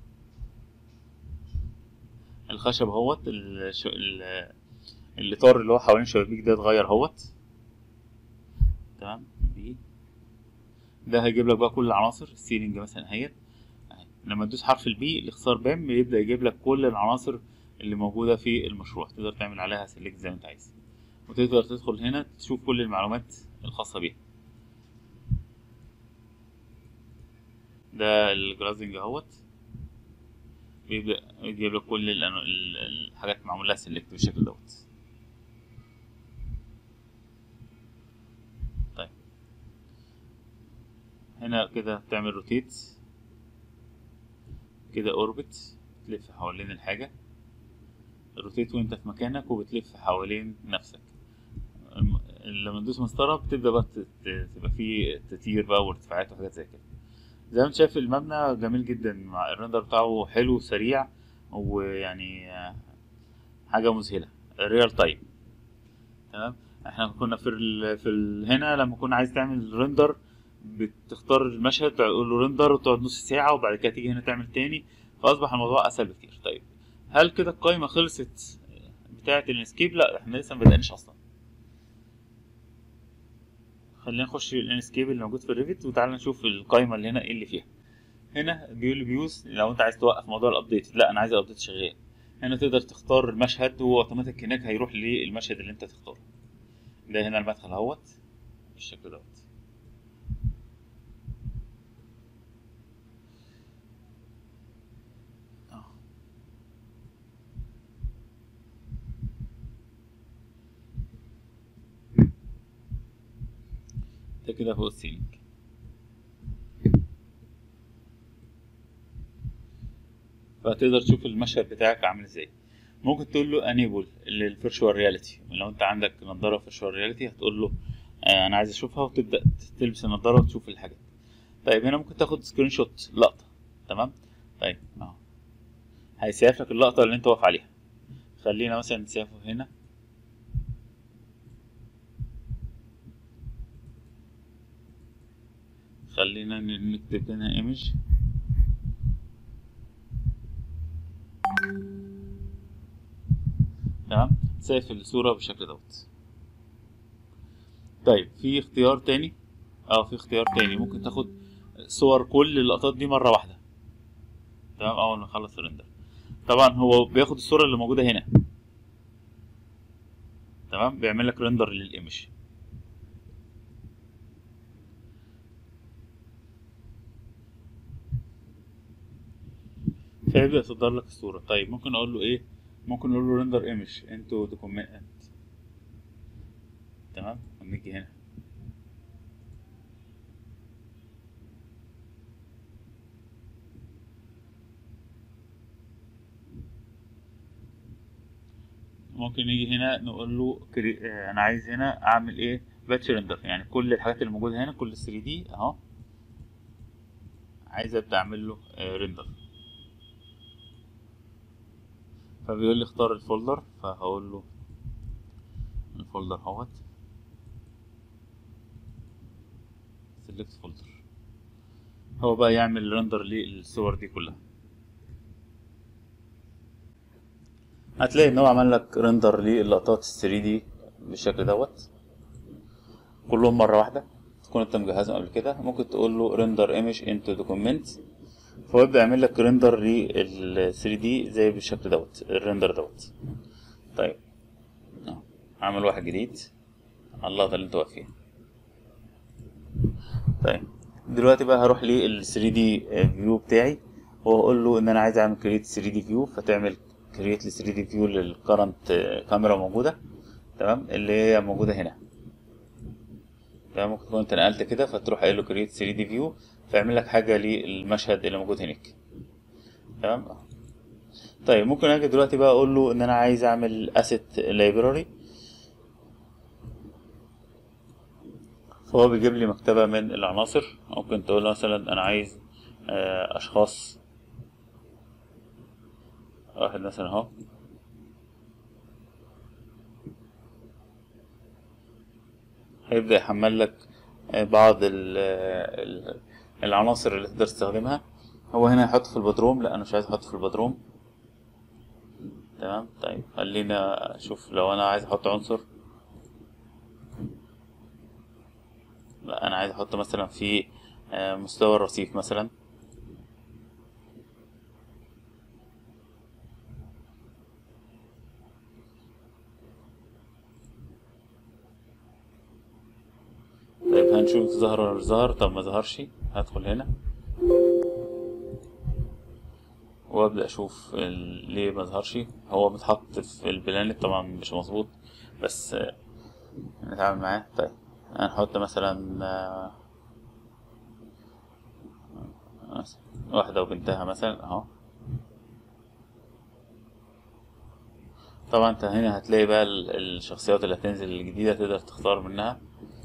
الخشب اهوت الش... ال- الاطار اللي هو حوالين الشبابيك ده اتغير اهوت تمام بي ده هيجيب لك بقى كل العناصر السيلينج مثلا اهيت أهي. لما تدوس حرف البي الاختصار بام يبدا يجيب لك كل العناصر اللي موجوده في المشروع تقدر تعمل عليها سيلكت زي ما انت عايز وتقدر تدخل هنا تشوف كل المعلومات الخاصه بيها ده الجرازنج اهوت بيبدأ يجيب لك كل الأنو- ال- الحاجات معمول لها سيلكت بالشكل دوت طيب هنا كده بتعمل روتيت كده اوربت تلف حوالين الحاجة روتيت وانت في مكانك وبتلف حوالين نفسك لما تدوس مسطره بتبدا بقى ت- ت- تبقى فيه تطير بقى وارتفاعات وحاجات زي كده زي ما انت شايف المبنى جميل جدا مع الرندر بتاعه حلو وسريع ويعني آه، حاجه مذهله ريال تايم تمام احنا كنا في ال في ال هنا لما كنا عايز تعمل ريندر بتختار المشهد تقول له ريندر وتقعد نص ساعه وبعد كده تيجي هنا تعمل تاني فاصبح الموضوع اسهل بكتير طيب هل كده القايمه خلصت بتاعه الانسكيب لا احنا لسه ما بدأناش اصلا خلينا نخش الانسكيب اللي موجود في الريفت وتعالى نشوف القايمه اللي هنا ايه اللي فيها هنا بيقول لي بيوز لو انت عايز توقف موضوع الابديت لا انا عايز الابديت شغال هنا تقدر تختار المشهد وهو اوتوماتيك هناك هيروح للمشهد اللي انت تختاره ده هنا المدخل اهوت بالشكل دوت اه. ده كده هو السيلينج فتقدر تشوف المشهد بتاعك عامل ازاي ممكن تقول له انيبل للفيرشوال رياليتي لو انت عندك نظاره فيرشوال رياليتي هتقول له آه انا عايز اشوفها وتبدا تلبس النظاره وتشوف الحاجات طيب هنا ممكن تاخد سكرين شوت لقطه تمام طيب اهو هيسيف لك اللقطه اللي انت واقف عليها خلينا مثلا نسيفه هنا خلينا ن- نكتب هنا ايمج تمام سيف الصورة بالشكل دوت طيب في اختيار تاني اه في اختيار تاني ممكن تاخد صور كل اللقطات دي مرة واحدة تمام اول ما نخلص الرندر طبعا هو بياخد الصورة اللي موجودة هنا تمام بيعمل لك رندر للايمج فيبدأ يصدر لك الصورة طيب ممكن اقول له ايه ممكن نقول له ريندر ايمج انتو دوكيمنت تمام ونيجي هنا ممكن نيجي هنا نقول له كري... آه، انا عايز هنا اعمل ايه باتش ريندر يعني كل الحاجات اللي موجوده هنا كل 3 دي اهو عايز ابدا اعمل له ريندر فبيقول لي اختار الفولدر فهقول له الفولدر اهوت سيلكت فولدر هو بقى يعمل ريندر للصور دي كلها هتلاقي ان هو عمل لك ريندر للقطات ال 3 دي بالشكل دوت كلهم مره واحده تكون انت مجهزهم قبل كده ممكن تقول له ريندر ايمج انتو دوكيمنت فهو يبدأ يعمل لك ريندر لل 3 دي زي بالشكل دوت الريندر دوت طيب اهو عمل واحد جديد على اللقطة اللي انت واقف فيها طيب دلوقتي بقى هروح لل 3 دي فيو بتاعي واقول له ان انا عايز اعمل كريت 3 دي فيو فتعمل كريت ل 3 دي فيو للكرنت كاميرا موجودة تمام اللي هي موجودة هنا تمام ممكن تكون انت نقلت كده فتروح قايل له كريت 3 دي فيو فيعمل لك حاجه للمشهد اللي موجود هناك تمام طيب ممكن اجي دلوقتي بقى اقول له ان انا عايز اعمل اسيت لايبراري فهو بيجيب لي مكتبه من العناصر ممكن تقول له مثلا انا عايز آه، اشخاص واحد مثلا اهو هيبدأ يحمل لك آه، بعض ال- ال- العناصر اللي تقدر تستخدمها هو هنا هيحط في البدروم لا انا مش عايز احطه في البدروم تمام طيب خلينا اشوف لو انا عايز احط عنصر لا انا عايز احط مثلا في آه، مستوى الرصيف مثلا طيب هنشوف ظهر ولا مش ظهر طب ما ظهرش هدخل هنا وابدا اشوف ال- ليه ما ظهرش هو متحط في البلانت طبعا مش مظبوط بس آه، نتعامل معاه طيب هنحط مثلا آه، مثلا واحدة وبنتها مثلا اهو طبعا انت هنا هتلاقي بقى ال- الشخصيات اللي هتنزل الجديدة تقدر تختار منها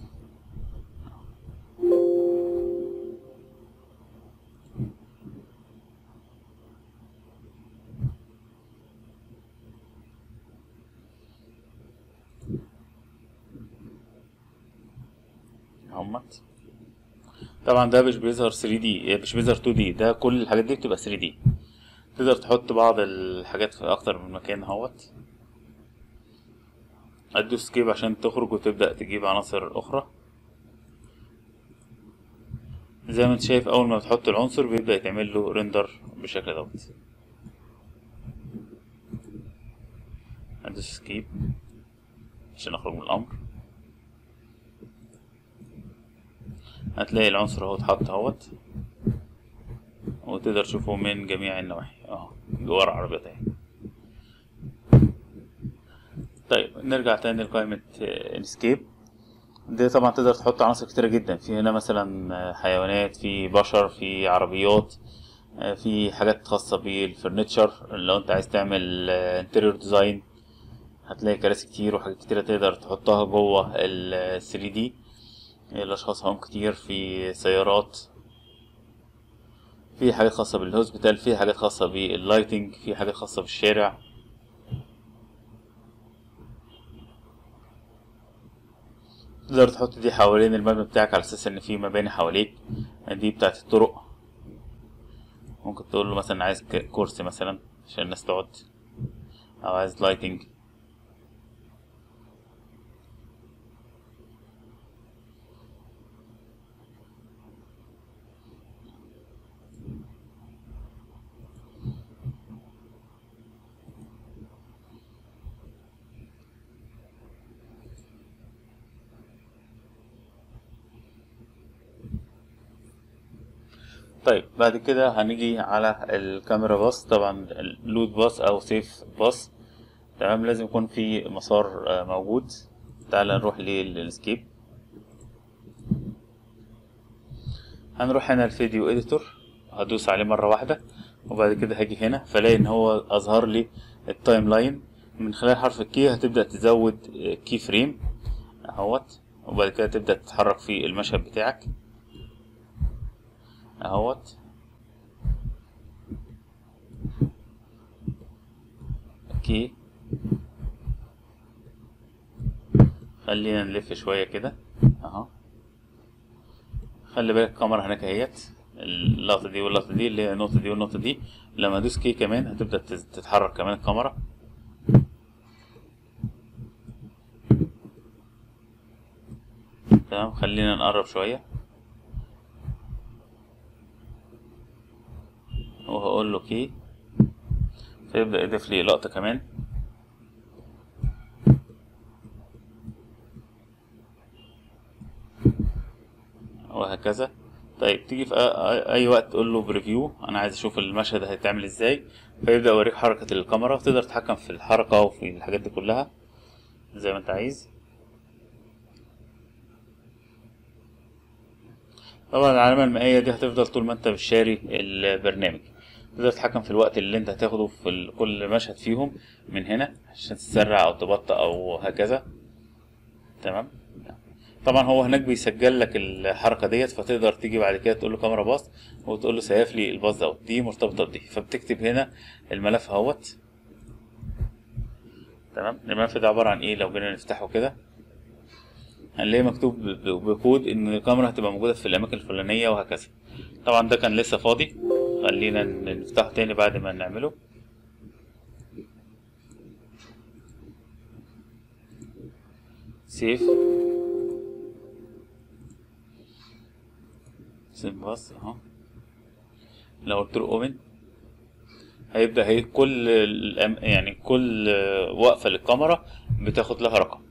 همت طبعا ده مش بيظهر 3 دي مش بيظهر 2 دي ده كل الحاجات دي بتبقى 3 دي تقدر تحط بعض الحاجات في اكتر من مكان اهوت هتدوس سكيب عشان تخرج وتبدأ تجيب عناصر اخرى زي ما انت شايف اول ما بتحط العنصر بيبدأ يتعمل له ريندر بالشكل دوت هدوس سكيب عشان اخرج من الامر هتلاقي العنصر اهو اتحط اهوت وتقدر تشوفه من جميع النواحي اهو جوه العربية اهي طيب نرجع تاني لقائمة انسكيب دي طبعا تقدر تحط عناصر كتيرة جدا في هنا مثلا حيوانات في بشر في عربيات في حاجات خاصة بالفرنتشر لو انت عايز تعمل انتريور ديزاين هتلاقي كراسي كتير وحاجات كتيرة تقدر تحطها جوه ال 3 دي الأشخاص هم كتير في سيارات في حاجات خاصة بالهوسبيتال في حاجات خاصة باللايتنج في حاجات خاصة بالشارع تقدر تحط دي حوالين المبنى بتاعك على اساس ان في مباني حواليك دي بتاعت الطرق ممكن تقول له مثلا عايز كرسي مثلا عشان الناس تقعد او عايز لايتنج طيب بعد كده هنيجي على الكاميرا باص طبعا اللود باص او سيف باص تمام لازم يكون في مسار موجود تعال نروح للسكيب هنروح هنا الفيديو اديتور هدوس عليه مرة واحدة وبعد كده هاجي هنا فلاقي ان هو اظهر لي التايم لاين من خلال حرف الكي هتبدأ تزود كي فريم اهوت وبعد كده تبدأ تتحرك في المشهد بتاعك اهوت اوكي خلينا نلف شوية كده اهو خلي بالك الكاميرا هناك اهيت اللقطة دي واللقطة دي اللي هي النقطة دي والنقطة دي لما ادوس كي كمان هتبدأ تتحرك كمان الكاميرا تمام خلينا نقرب شوية وهقول له كي فيبدأ يضيف لي لقطة كمان وهكذا طيب تيجي في اي وقت تقول له بريفيو انا عايز اشوف المشهد هيتعمل ازاي فيبدأ يوريك حركة الكاميرا وتقدر تتحكم في الحركة وفي الحاجات دي كلها زي ما انت عايز طبعا العلامة المائية دي هتفضل طول ما انت مش شاري البرنامج تقدر تتحكم في الوقت اللي انت هتاخده في كل مشهد فيهم من هنا عشان تسرع او تبطأ او هكذا تمام طبعا هو هناك بيسجل لك الحركه ديت فتقدر تيجي بعد كده تقول له كاميرا باص وتقول له سيف لي الباص دوت دي مرتبطه بدي فبتكتب هنا الملف اهوت تمام الملف ده عباره عن ايه لو جينا نفتحه كده هنلاقي مكتوب بكود ان الكاميرا هتبقى موجوده في الاماكن الفلانيه وهكذا طبعا ده كان لسه فاضي خلينا نفتحه تاني بعد ما نعمله سيف سيف باص اهو لو قلت له اوبن هيبدا هي كل الأم... يعني كل وقفه للكاميرا بتاخد لها رقم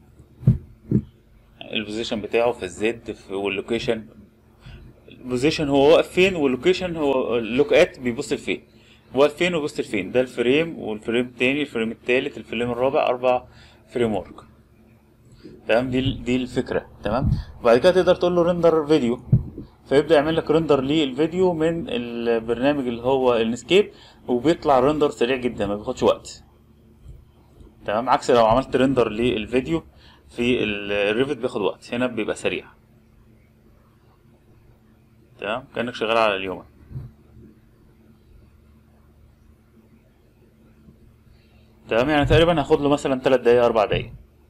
البوزيشن بتاعه في الزد في واللوكيشن البوزيشن هو واقف فين واللوكيشن هو اللوك ات بيبص لفين واقف فين وبيبص لفين ده الفريم والفريم التاني الفريم التالت الفريم الرابع اربع فريم ورك تمام دي دي الفكره تمام وبعد كده تقدر تقول له ريندر فيديو فيبدا يعمل لك ريندر للفيديو من البرنامج اللي هو النسكيب وبيطلع ريندر سريع جدا ما بياخدش وقت تمام عكس لو عملت ريندر للفيديو في ال- الريفت بياخد وقت هنا بيبقى سريع تمام كأنك شغال على اليوم تمام يعني تقريبا هاخد له مثلا 3 دقايق 4 دقايق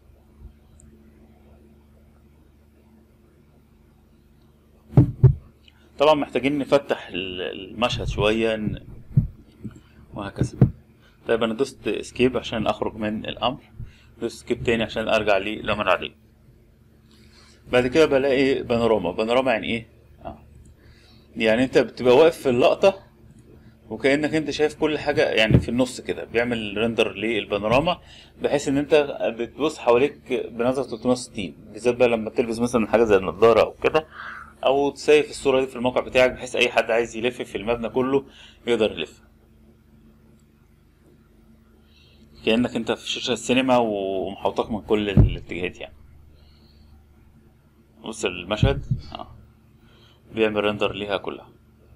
طبعا محتاجين نفتح ال- المشهد شوية ن- وهكذا طيب انا دوست اسكيب عشان اخرج من الامر دوست اسكيب تاني عشان ارجع للامر العادية بعد كده بلاقي بانوراما بانوراما يعني ايه آه. يعني انت بتبقى واقف في اللقطة وكأنك انت شايف كل حاجة يعني في النص كده بيعمل ريندر للبانوراما بحيث ان انت بتبص حواليك بنظرة 360 بالذات بقى لما تلبس مثلا حاجة زي النضارة او كده او تسيف الصورة دي في الموقع بتاعك بحيث اي حد عايز يلف في المبنى كله يقدر يلف كأنك انت في شاشة السينما ومحوطك من كل الاتجاهات يعني بص المشهد اه بيعمل ريندر ليها كلها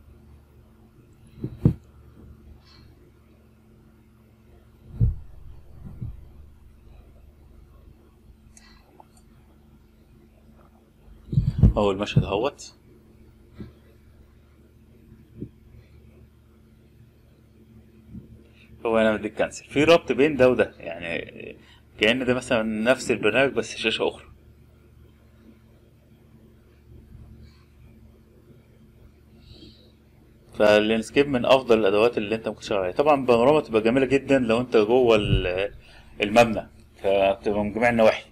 اهو المشهد اهوت هو انا بديك كنسل في ربط بين ده وده يعني كأن ده مثلا نفس البرنامج بس شاشة أخرى فاللانسكيب من أفضل الأدوات اللي أنت ممكن تشتغل عليها طبعا بانوراما تبقى جميلة جدا لو أنت جوه ال- المبنى فتبقى من جميع النواحي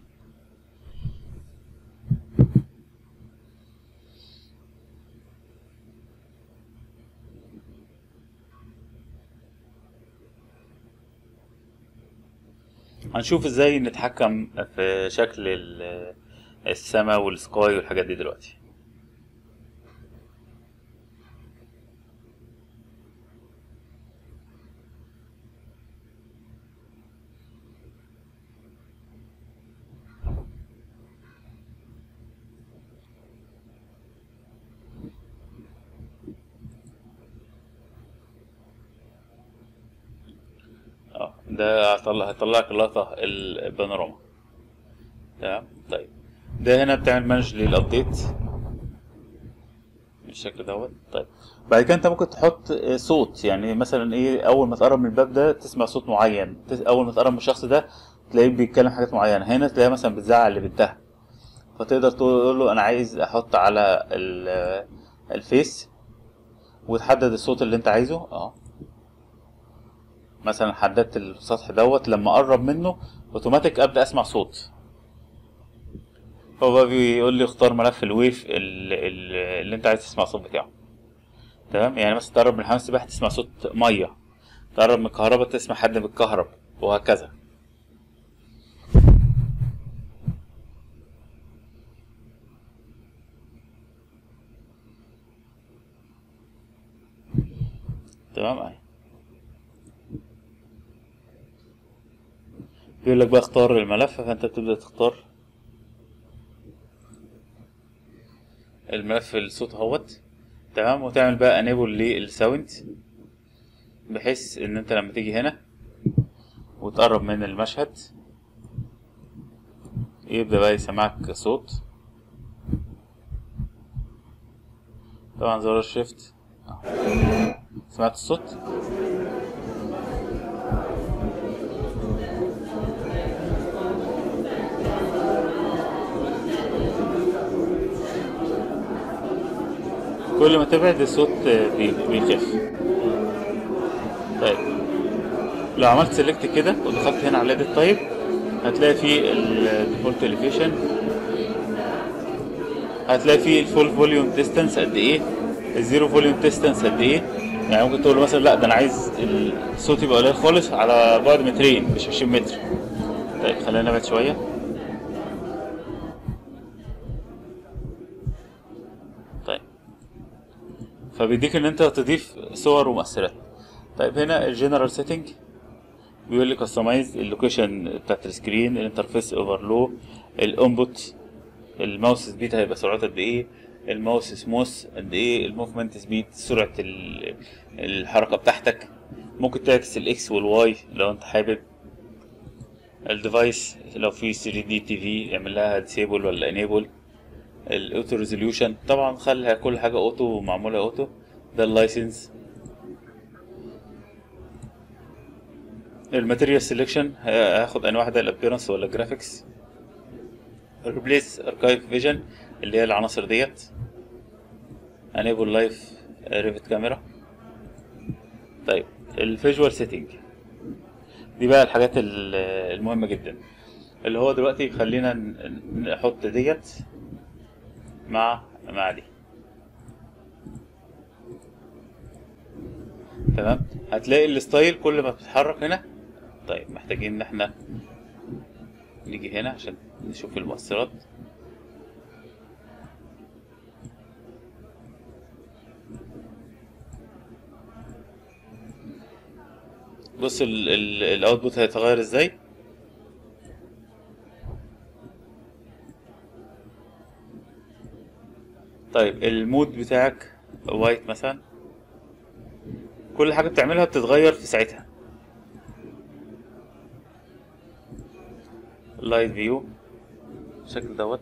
هنشوف ازاي نتحكم في شكل ال- السماء والسكاي والحاجات دي دلوقتي اه ده هطلع هيطلع لك اللقطة البانوراما تمام طيب ده هنا بتعمل مانج للابديت بالشكل دوت طيب بعد كده انت ممكن تحط آه، صوت يعني مثلا ايه اول ما تقرب من الباب ده تسمع صوت معين تس- اول ما تقرب من الشخص ده تلاقيه بيتكلم حاجات معينه هنا تلاقيه مثلا بتزعق لبنتها فتقدر تقول له انا عايز احط على ال- الفيس وتحدد الصوت اللي انت عايزه اه مثلا حددت السطح دوت لما اقرب منه اوتوماتيك ابدا اسمع صوت هو بقى بيقول لي اختار ملف الويف ال- ال- اللي انت عايز تسمع الصوت بتاعه تمام يعني مثلا تقرب من حمام السباحه تسمع صوت ميه تقرب من الكهرباء تسمع حد بيتكهرب وهكذا تمام اهي بيقول لك بقى اختار الملف فانت بتبدا تختار الملف الصوت اهوت تمام وتعمل بقى انيبل للساوند بحيث ان انت لما تيجي هنا وتقرب من المشهد يبدأ بقى يسمعك صوت طبعا زرار الشيفت سمعت الصوت كل ما تبعد الصوت بي- بيخف طيب لو عملت سيلكت كده ودخلت هنا على edit طيب هتلاقي فيه الديفولت elevation هتلاقي فيه الفول فوليوم ديستانس قد ايه الزيرو فوليوم ديستانس قد ايه يعني ممكن تقول له مثلا لا ده انا عايز الصوت يبقى قليل خالص على بعد مترين مش 20 متر طيب خلينا نبعد شويه طيب فبيديك ان انت تضيف صور ومؤثرات طيب هنا الجنرال سيتنج بيقول لي كاستمايز اللوكيشن بتاعت السكرين الانترفيس اوفرلو الانبوت الماوس سبيد هيبقى سرعته قد ايه الماوس سموث قد ايه الموفمنت سبيد سرعه ال- الحركه بتاعتك ممكن تعكس الاكس والواي لو انت حابب الديفايس لو في 3 دي تي في يعمل لها ديسيبل ولا انيبل الاوتو ريزوليوشن طبعا خلي كل حاجه اوتو معموله اوتو ده اللايسنس الماتيريال سيلكشن هاخد انواع واحده الابيرنس ولا جرافيكس ريبليس اركايف فيجن اللي هي العناصر ديت انيبل لايف ريفت كاميرا طيب الفيجوال سيتنج دي بقى الحاجات ال- المهمه جدا اللي هو دلوقتي خلينا ن- نحط ديت مع مع دي تمام هتلاقي الستايل كل ما بتتحرك هنا طيب محتاجين ان احنا نيجي هنا عشان نشوف المؤثرات بص الاوتبوت هيتغير ازاي طيب المود بتاعك وايت مثلا كل حاجة بتعملها بتتغير في ساعتها لايت فيو بالشكل دوت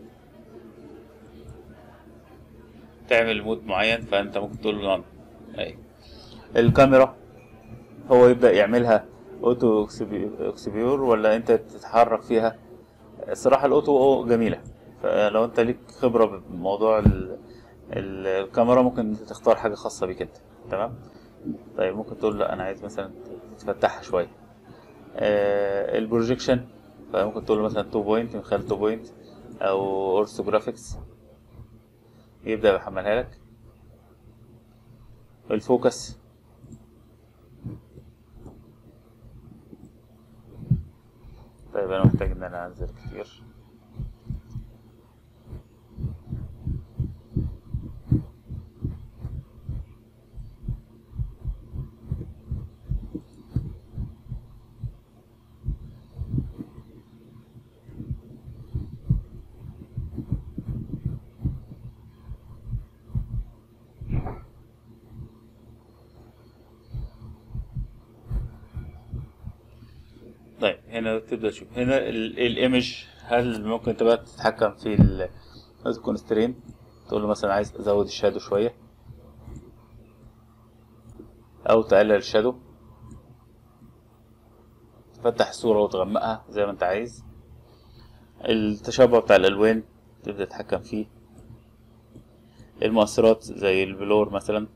تعمل مود معين فانت ممكن تقول له none. اي الكاميرا هو يبدأ يعملها اوتو اكسبيور ولا انت تتحرك فيها الصراحة الاوتو جميلة فلو انت ليك خبرة بموضوع ال- ال- الكاميرا ممكن تختار حاجة خاصة بيك انت تمام طيب ممكن تقول لا انا عايز مثلا تفتحها شوية آه البروجيكشن فممكن تقول له مثلا 2 بوينت من خلال 2 بوينت او اورثوجرافيكس يبدأ يحملها لك الفوكس طيب انا محتاج ان انا انزل كتير طيب هنا تبدأ تشوف هنا الايمج هل ممكن انت بقى تتحكم في الكونسترين تقول له مثلا عايز ازود الشادو شوية او تقلل الشادو تفتح الصورة وتغمقها زي ما انت عايز التشابه بتاع الالوان تبدأ تتحكم فيه المؤثرات زي البلور مثلا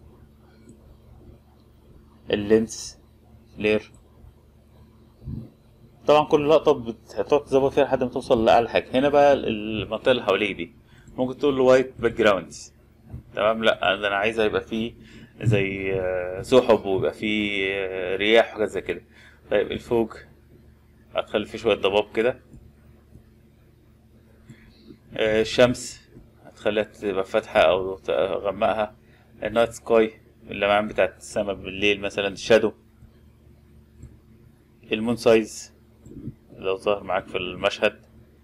اللينس فلير طبعا كل لقطة بت- هتقعد تظبط فيها لحد ما توصل لأعلى حاجة هنا بقى المنطقة اللي حواليك دي ممكن تقول له وايت باك جراوندز تمام لا ده انا عايزها يبقى فيه زي آه، سحب ويبقى فيه آه، رياح وحاجات زي كده طيب الفوق هتخلي فيه شوية ضباب كده آه، الشمس هتخليها تبقى فاتحة أو تغمقها النايت سكاي اللمعان بتاعت السما بالليل مثلا الشادو المون سايز لو ظهر معاك في المشهد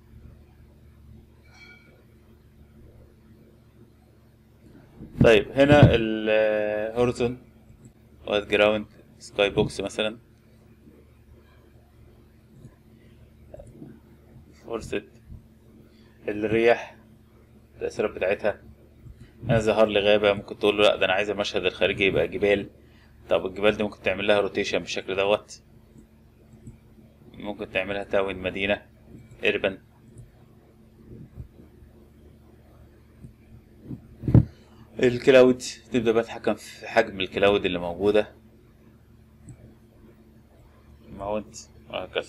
طيب هنا الهورزون وايت جراوند سكاي بوكس مثلا فرصة الرياح التأثيرات بتاعتها هنا ظهر لي غابة ممكن تقول له لا ده أنا عايز المشهد الخارجي يبقى جبال طب الجبال دي ممكن تعمل لها روتيشن بالشكل دوت ممكن تعملها تاون مدينة إربن الكلاود تبدأ بقى تتحكم في حجم الكلاود اللي موجودة ماونت وهكذا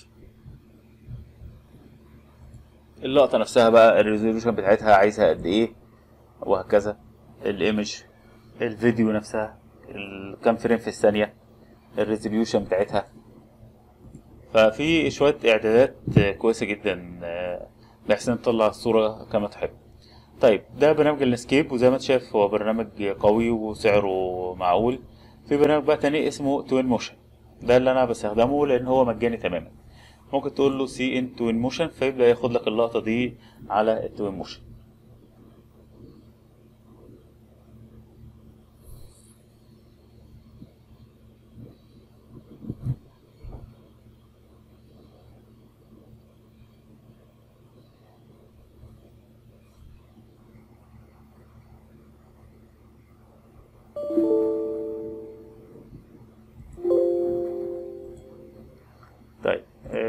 اللقطة نفسها بقى الريزولوشن بتاعتها عايزها قد ايه وهكذا الايمج الفيديو نفسها ال- كام فريم في الثانية الريزوليوشن بتاعتها ففي شوية إعدادات كويسة جدا آه، بحيث إن تطلع الصورة كما تحب طيب ده برنامج النسكيب وزي ما انت شايف هو برنامج قوي وسعره معقول في برنامج بقى تاني اسمه توين موشن ده اللي انا بستخدمه لان هو مجاني تماما ممكن تقول له سي ان توين موشن فيبدأ ياخد لك اللقطة دي على التوين موشن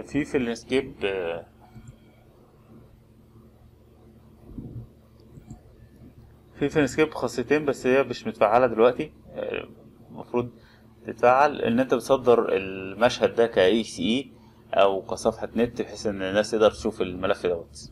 في في الانسكيب آه، في في الانسكيب خاصيتين بس هي مش متفعلة دلوقتي آه، المفروض تتفعل ان انت بتصدر المشهد ده ك اي سي اي او كصفحة نت بحيث ان الناس تقدر تشوف الملف دوت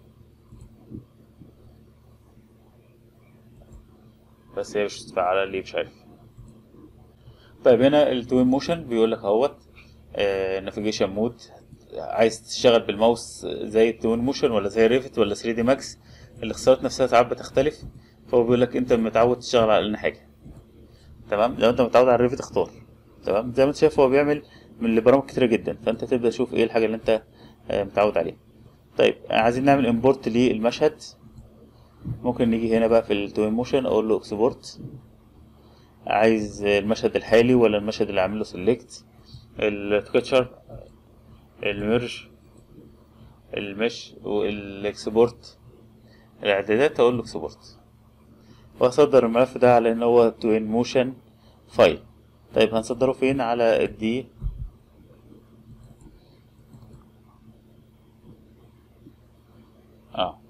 بس هي مش متفعلة ليه مش عارف طيب هنا التوين موشن بيقول لك اهوت نافيجيشن مود عايز تشتغل بالماوس زي التوين موشن ولا زي ريفت ولا 3 دي ماكس الاختيارات نفسها ساعات بتختلف فهو بيقول لك انت متعود تشتغل على اي حاجه تمام لو انت متعود على الريفت اختار تمام زي ما انت شايف هو بيعمل من البرامج كتيره جدا فانت تبدا تشوف ايه الحاجه اللي انت آه، متعود عليها طيب عايزين نعمل امبورت للمشهد ممكن نيجي هنا بقى في التوين موشن اقول له اكسبورت عايز المشهد الحالي ولا المشهد اللي عامل له سيلكت الكاتشر الميرج المش والاكسبورت الاعدادات اقول له اكسبورت واصدر الملف ده على ان هو توين موشن فايل طيب هنصدره فين على الدي اه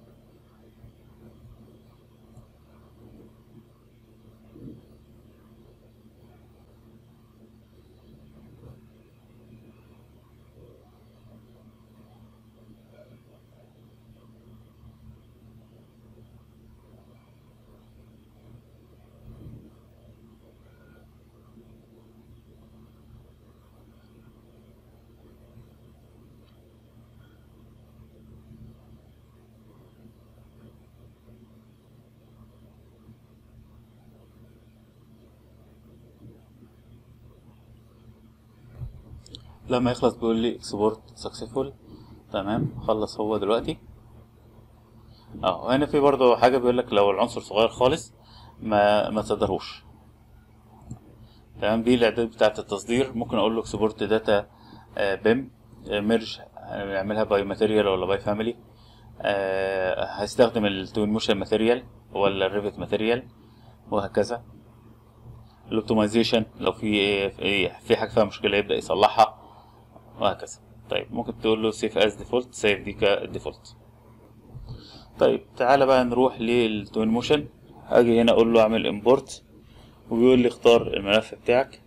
لما يخلص بيقول لي اكسبورت سكسسفول تمام خلص هو دلوقتي اه هنا في برضه حاجه بيقول لك لو العنصر صغير خالص ما ما تصدرهوش تمام دي الاعداد بتاعه التصدير ممكن اقول له اكسبورت داتا بيم ميرج يعملها باي ماتيريال ولا باي فاميلي هستخدم التوين موشن ماتيريال ولا الريفت ماتيريال وهكذا الاوبتمايزيشن لو في في في حاجه فيها مشكله يبدا يصلحها وهكذا طيب ممكن تقول له سيف از ديفولت سيف دي كديفولت طيب تعالى بقى نروح للتوين موشن هاجي هنا اقول له اعمل امبورت وبيقول لي اختار الملف بتاعك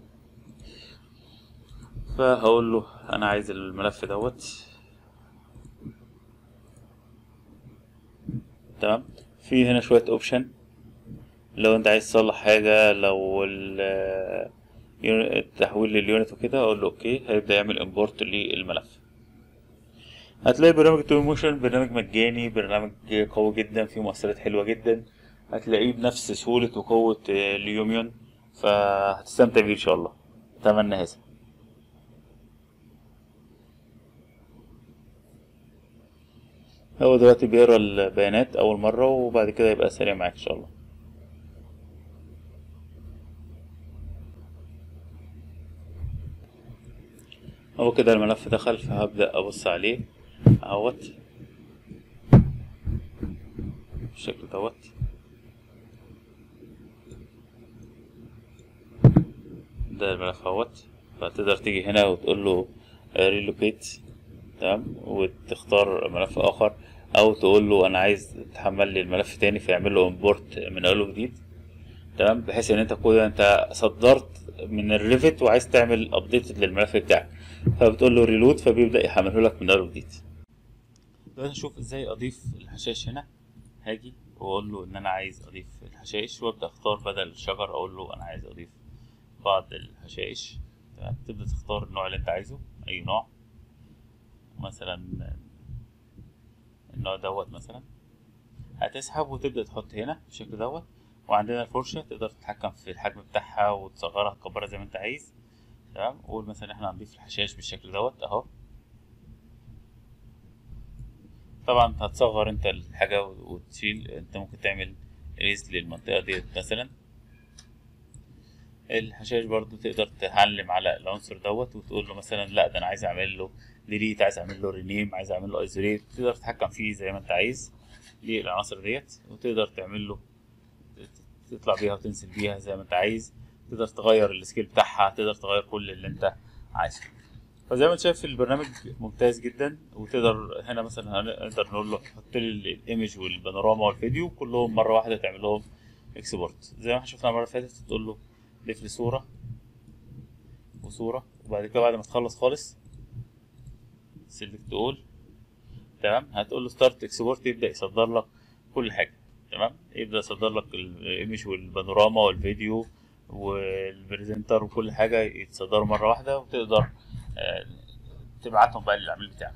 فهقول له انا عايز الملف دوت تمام في هنا شويه اوبشن لو انت عايز تصلح حاجه لو ال- التحويل لليونت وكده اقول له اوكي هيبدا يعمل امبورت للملف هتلاقي برنامج تو موشن برنامج مجاني برنامج قوي جدا فيه مؤثرات حلوه جدا هتلاقيه بنفس سهوله وقوه آه، اليوميون فهتستمتع بيه ان شاء الله اتمنى هذا هو دلوقتي بيقرا البيانات اول مره وبعد كده يبقى سريع معاك ان شاء الله هو كده الملف دخل فهبدأ أبص عليه اهوت بالشكل دوت ده الملف اهوت فتقدر تيجي هنا وتقول له ريلوكيت تمام وتختار ملف اخر او تقول له انا عايز تحمل لي الملف تاني فيعمل له امبورت من اول وجديد تمام بحيث ان انت كده انت صدرت من الريفت وعايز تعمل ابديت للملف بتاعك فبتقول له ريلود فبيبدا يحمله لك من اول وجديد دلوقتي نشوف ازاي اضيف الحشائش هنا هاجي واقول له ان انا عايز اضيف الحشائش وابدا اختار بدل الشجر اقول له انا عايز اضيف بعض الحشائش تمام تبدا تختار النوع اللي انت عايزه اي نوع مثلا النوع دوت مثلا هتسحب وتبدا تحط هنا بالشكل دوت وعندنا الفرشه تقدر تتحكم في الحجم بتاعها وتصغرها تكبرها زي ما انت عايز تمام قول مثلا احنا هنضيف الحشائش بالشكل دوت اهو طبعا هتصغر انت الحاجة وتشيل انت ممكن تعمل ريز للمنطقة ديت مثلا الحشائش برضو تقدر تعلم على العنصر دوت وتقول له مثلا لا ده انا عايز اعمل له ديليت عايز اعمل له رينيم عايز اعمل له ايزوليت تقدر تتحكم فيه زي ما انت عايز للعناصر ديت وتقدر تعمل له تطلع بيها وتنزل بيها زي ما انت عايز تقدر تغير السكيل بتاعها تقدر تغير كل اللي انت عايزه فزي ما انت شايف البرنامج ممتاز جدا وتقدر هنا مثلا هنقدر نقول له حط لي الايمج والبانوراما والفيديو كلهم مره واحده تعمل لهم اكسبورت زي ما احنا شفنا المره اللي فاتت تقول له ضيف لي صوره وصوره وبعد كده بعد ما تخلص خالص سيلكت اول تمام هتقول له ستارت اكسبورت يبدا يصدر لك كل حاجه تمام يبدا يصدر لك الايمج والبانوراما والفيديو والبريزنتر وكل حاجه يتصدروا مره واحده وتقدر آه، تبعتهم بقى للعميل بتاعك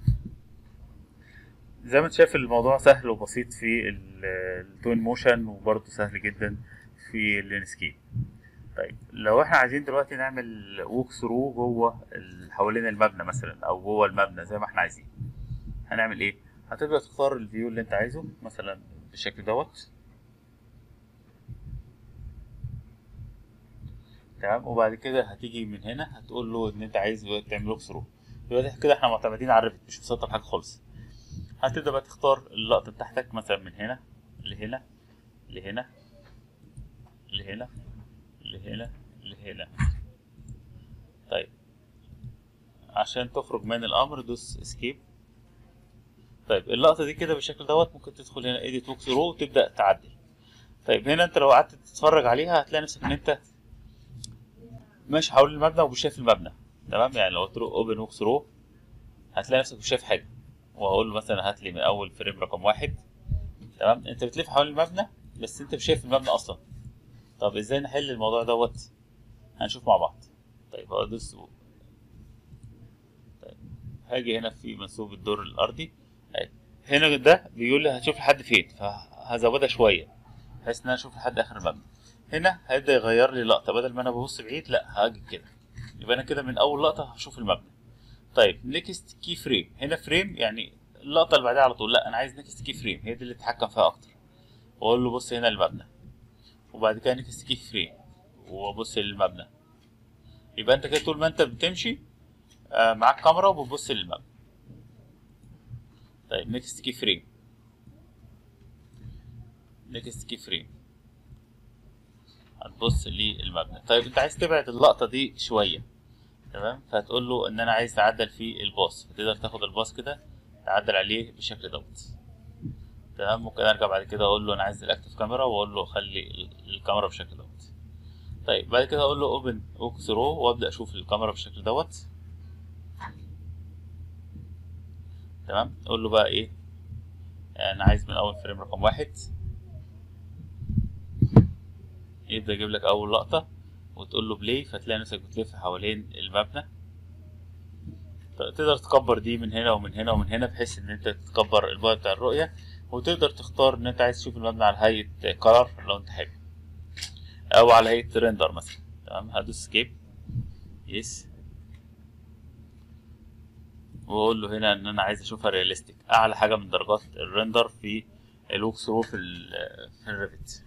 زي ما انت شايف الموضوع سهل وبسيط في التوين موشن وبرضه سهل جدا في اللينسكيب طيب لو احنا عايزين دلوقتي نعمل ووك ثرو جوه ال- حوالين المبنى مثلا او جوه المبنى زي ما احنا عايزين هنعمل ايه هتبدا تختار الفيو اللي انت عايزه مثلا بالشكل دوت تمام وبعد كده هتيجي من هنا هتقول له ان انت عايز دلوقتي تعمل ووك ثرو دلوقتي كده احنا معتمدين على الريفت مش مسطب حاجه خالص هتبدا بقى تختار اللقطه بتاعتك مثلا من هنا لهنا لهنا لهنا لهنا لهنا طيب عشان تخرج من الامر دوس اسكيب طيب اللقطه دي كده بالشكل دوت ممكن تدخل هنا ايديت ووك ثرو وتبدا تعدل طيب هنا انت لو قعدت تتفرج عليها هتلاقي نفسك ان انت ماشي حوالين المبنى ومش شايف المبنى تمام يعني لو قلت له اوبن ووك ثرو هتلاقي نفسك مش شايف حاجه وهقول له مثلا هات لي من اول فريم رقم واحد تمام انت بتلف حوالين المبنى بس انت مش شايف المبنى اصلا طب ازاي نحل الموضوع دوت هنشوف مع بعض طيب هدوس طيب هاجي هنا في منسوب الدور الارضي أهي. هنا ده بيقول لي هتشوف لحد فين فهزودها شويه بحيث ان انا اشوف لحد اخر المبنى هنا هيبدا يغير لي لقطه بدل ما انا ببص بعيد لا هاجي كده يبقى انا كده من اول لقطه هشوف المبنى طيب نيكست كي فريم هنا فريم يعني اللقطه اللي بعدها على طول لا انا عايز نيكست كي فريم هي دي اللي اتحكم فيها اكتر واقول له بص هنا المبنى وبعد كده نيكست كي فريم وابص للمبنى يبقى انت كده طول ما انت بتمشي آه، معاك كاميرا وبتبص للمبنى طيب نيكست كي فريم نيكست كي فريم هتبص للمبنى طيب انت عايز تبعد اللقطه دي شويه تمام فهتقول له ان انا عايز تعدل في الباص فتقدر تاخد الباص كده تعدل عليه بالشكل دوت تمام ممكن ارجع بعد كده اقول له انا عايز الاكتف كاميرا واقول له خلي ال- الكاميرا بالشكل دوت طيب بعد كده اقول له اوبن اوك ثرو وابدا اشوف الكاميرا بالشكل دوت تمام اقول له بقى ايه انا عايز من اول فريم رقم واحد يبدا يجيب لك اول لقطه وتقول له بلاي فتلاقي نفسك بتلف حوالين المبنى ت- تقدر تكبر دي من هنا ومن هنا ومن هنا بحيث ان انت تكبر البعد بتاع الرؤيه وتقدر تختار ان انت عايز تشوف المبنى على هيئه كلر لو انت حابب او على هيئه ريندر مثلا تمام هدوس سكيب يس واقول له هنا ان انا عايز اشوفها رياليستيك اعلى حاجه من درجات الريندر في الوك ثرو في ال- في الريفت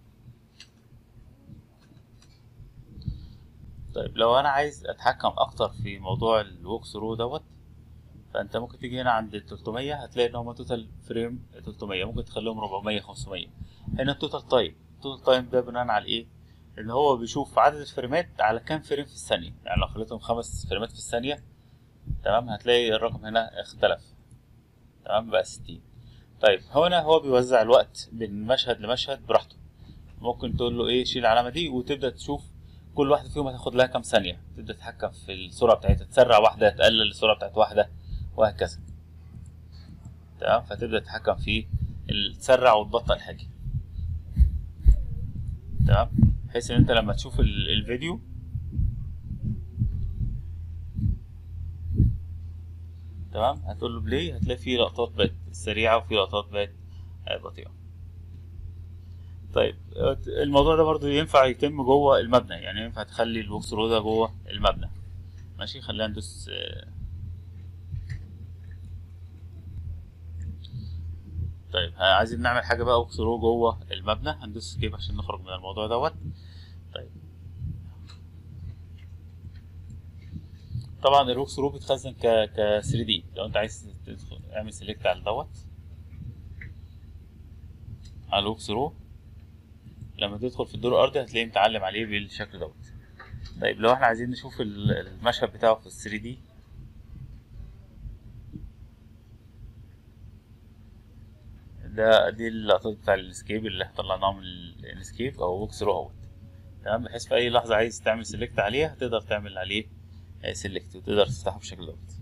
طيب لو انا عايز اتحكم اكتر في موضوع الوك ثرو دوت فانت ممكن تيجي هنا عند ال 300 هتلاقي ان هما توتال فريم 300 ممكن تخليهم 400 500 هنا التوتال تايم التوتال تايم ده بناء على ايه اللي هو بيشوف عدد الفريمات على كام فريم في الثانيه يعني لو خليتهم خمس فريمات في الثانيه تمام هتلاقي الرقم هنا اختلف تمام بقى 60 طيب هنا هو بيوزع الوقت بين مشهد لمشهد براحته ممكن تقول له ايه شيل العلامه دي وتبدا تشوف كل واحده فيهم هتاخد لها كام ثانيه تبدا تتحكم في السرعه بتاعتها تسرع واحده تقلل السرعه بتاعت واحده وهكذا تمام فتبدا تتحكم في ال- تسرع وتبطئ حاجه تمام بحيث ان انت لما تشوف ال- الفيديو تمام هتقول له بلاي هتلاقي فيه لقطات بقت سريعه وفي لقطات بقت آه، بطيئه طيب آه، الموضوع ده برضو ينفع يتم جوه المبنى يعني ينفع تخلي الوك ثرو ده جوه المبنى ماشي خلينا ندوس آه، طيب ها- عايزين نعمل حاجه بقى ووك ثرو جوه المبنى هندوس سكيب عشان نخرج من الموضوع دوت طيب طبعا الوك ثرو بيتخزن ك ك 3 دي لو انت عايز تدخل اعمل سيلكت على دوت على الوك ثرو لما تدخل في الدور الارضي هتلاقيه متعلم عليه بالشكل دوت طيب لو احنا عايزين نشوف ال- المشهد بتاعه في ال 3 دي ده دي اللقطات بتاع الاسكيب اللي احنا طلعناها من الاسكيب او ووك ثرو اوت تمام بحيث في اي لحظه عايز تعمل سيلكت عليه هتقدر تعمل عليه سيلكت وتقدر تفتحه بالشكل دوت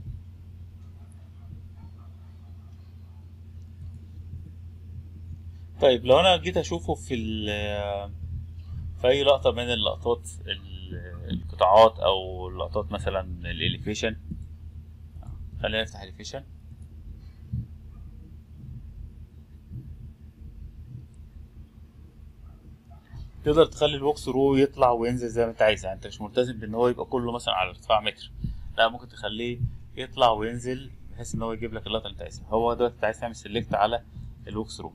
طيب لو انا جيت اشوفه في ال في اي لقطه من اللقطات ال- القطاعات او لقطات مثلا الاليفيشن خلينا نفتح الاليفيشن تقدر تخلي الوك ثرو يطلع وينزل زي ما انت عايز يعني انت مش ملتزم بان هو يبقى كله مثلا على ارتفاع متر لا ممكن تخليه يطلع وينزل بحيث ان هو يجيب لك اللقطه اللي انت عايزها هو ده انت عايز تعمل سيلكت على الوك ثرو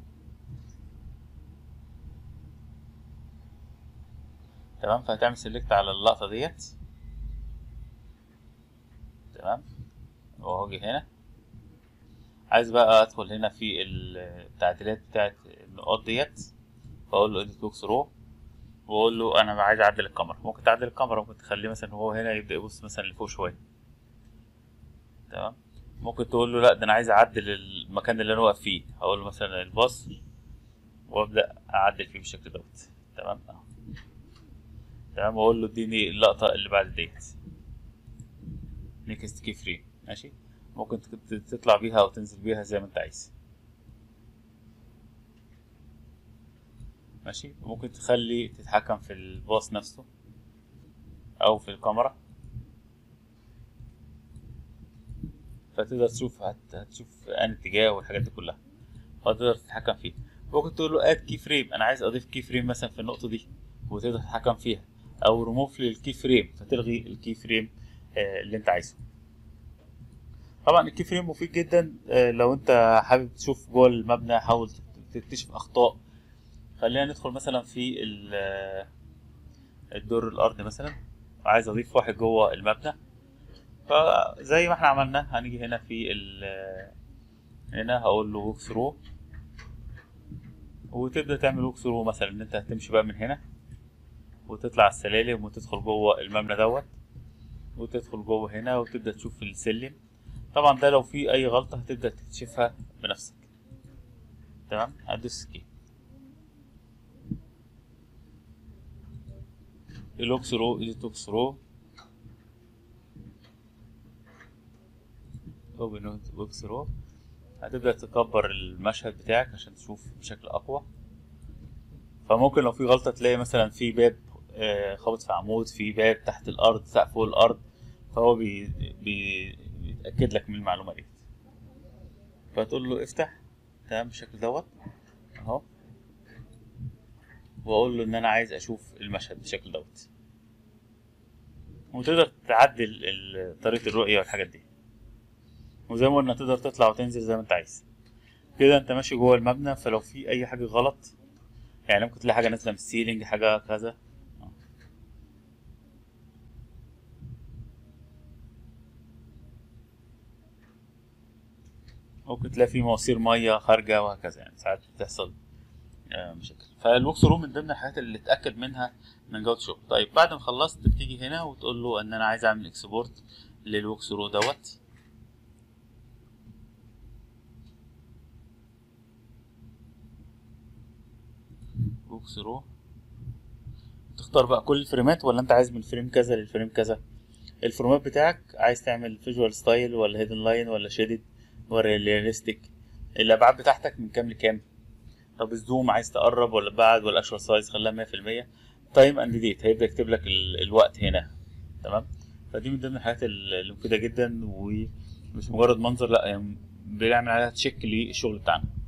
تمام فهتعمل سيلكت على اللقطه ديت تمام واجي هنا عايز بقى ادخل هنا في التعديلات بتاعت النقاط ديت فاقول له اديت ووك ثرو واقول له انا عايز اعدل الكاميرا ممكن تعدل الكاميرا ممكن تخليه مثلا هو هنا يبدا يبص مثلا لفوق شويه تمام ممكن تقول له لا ده انا عايز اعدل المكان اللي انا واقف فيه هقول له مثلا الباص وابدا اعدل فيه بالشكل دوت تمام اهو تمام واقول له اديني اللقطه اللي بعد ديت نيكست كي فريم ماشي ممكن تت- تطلع بيها او تنزل بيها زي ما انت عايز ماشي ممكن تخلي تتحكم في الباص نفسه او في الكاميرا فتقدر تشوف هت- هتشوف ان اتجاه والحاجات دي كلها فتقدر تتحكم فيه ممكن تقول له اد كي فريم انا عايز اضيف كي فريم مثلا في النقطه دي وتقدر تتحكم فيها او ريموف للكي فريم فتلغي الكي فريم آه، اللي انت عايزه طبعا الكي فريم مفيد جدا آه، لو انت حابب تشوف جوه المبنى حاول تكتشف اخطاء خلينا ندخل مثلا في ال- آه، الدور الارضي مثلا عايز اضيف واحد جوه المبنى فزي ما احنا عملنا هنيجي هنا في ال آه، هنا هقول له ووك ثرو وتبدا تعمل ووك ثرو مثلا ان انت هتمشي بقى من هنا وتطلع السلالم وتدخل جوه المبنى دوت وتدخل جوه هنا وتبدا تشوف السلم طبعا ده لو في اي غلطه هتبدا تكتشفها بنفسك تمام هدوس سكيب اللوك ثرو ايديت لوك ثرو اوبن لوك ثرو هتبدا تكبر المشهد بتاعك عشان تشوف بشكل اقوى فممكن لو في غلطه تلاقي مثلا في باب آه، خابط في عمود في باب تحت الارض سقف فوق الارض فهو بي بي بيتاكد لك من المعلومه دي فتقول له افتح تمام بالشكل دوت اهو واقول له ان انا عايز اشوف المشهد بالشكل دوت وتقدر تعدل ال- طريقه الرؤيه والحاجات دي وزي ما قلنا تقدر تطلع وتنزل زي ما انت عايز كده انت ماشي جوه المبنى فلو في اي حاجه غلط يعني ممكن تلاقي حاجه نازله من السيلينج حاجه كذا ممكن تلاقي في مواسير ميه خارجه وهكذا يعني ساعات بتحصل آه، مشاكل فالوكس روم من ضمن الحاجات اللي تتاكد منها من جوده الشغل طيب بعد ما خلصت بتيجي هنا وتقول له ان انا عايز اعمل اكسبورت للوكس رو دوت ووكس رو تختار بقى كل الفريمات ولا انت عايز من فريم كذا للفريم كذا الفورمات بتاعك عايز تعمل فيجوال ستايل ولا هيدن لاين ولا شيدد ولا رياليستيك الابعاد بتاعتك من كام لكام طب الزوم عايز تقرب ولا بعد ولا اشوار سايز خليها 100% تايم اند ديت هيبدا يكتب لك ال- الوقت هنا تمام فدي من ضمن الحاجات ال- اللي مفيده جدا ومش مجرد منظر لا يعني بنعمل عليها تشيك للشغل بتاعنا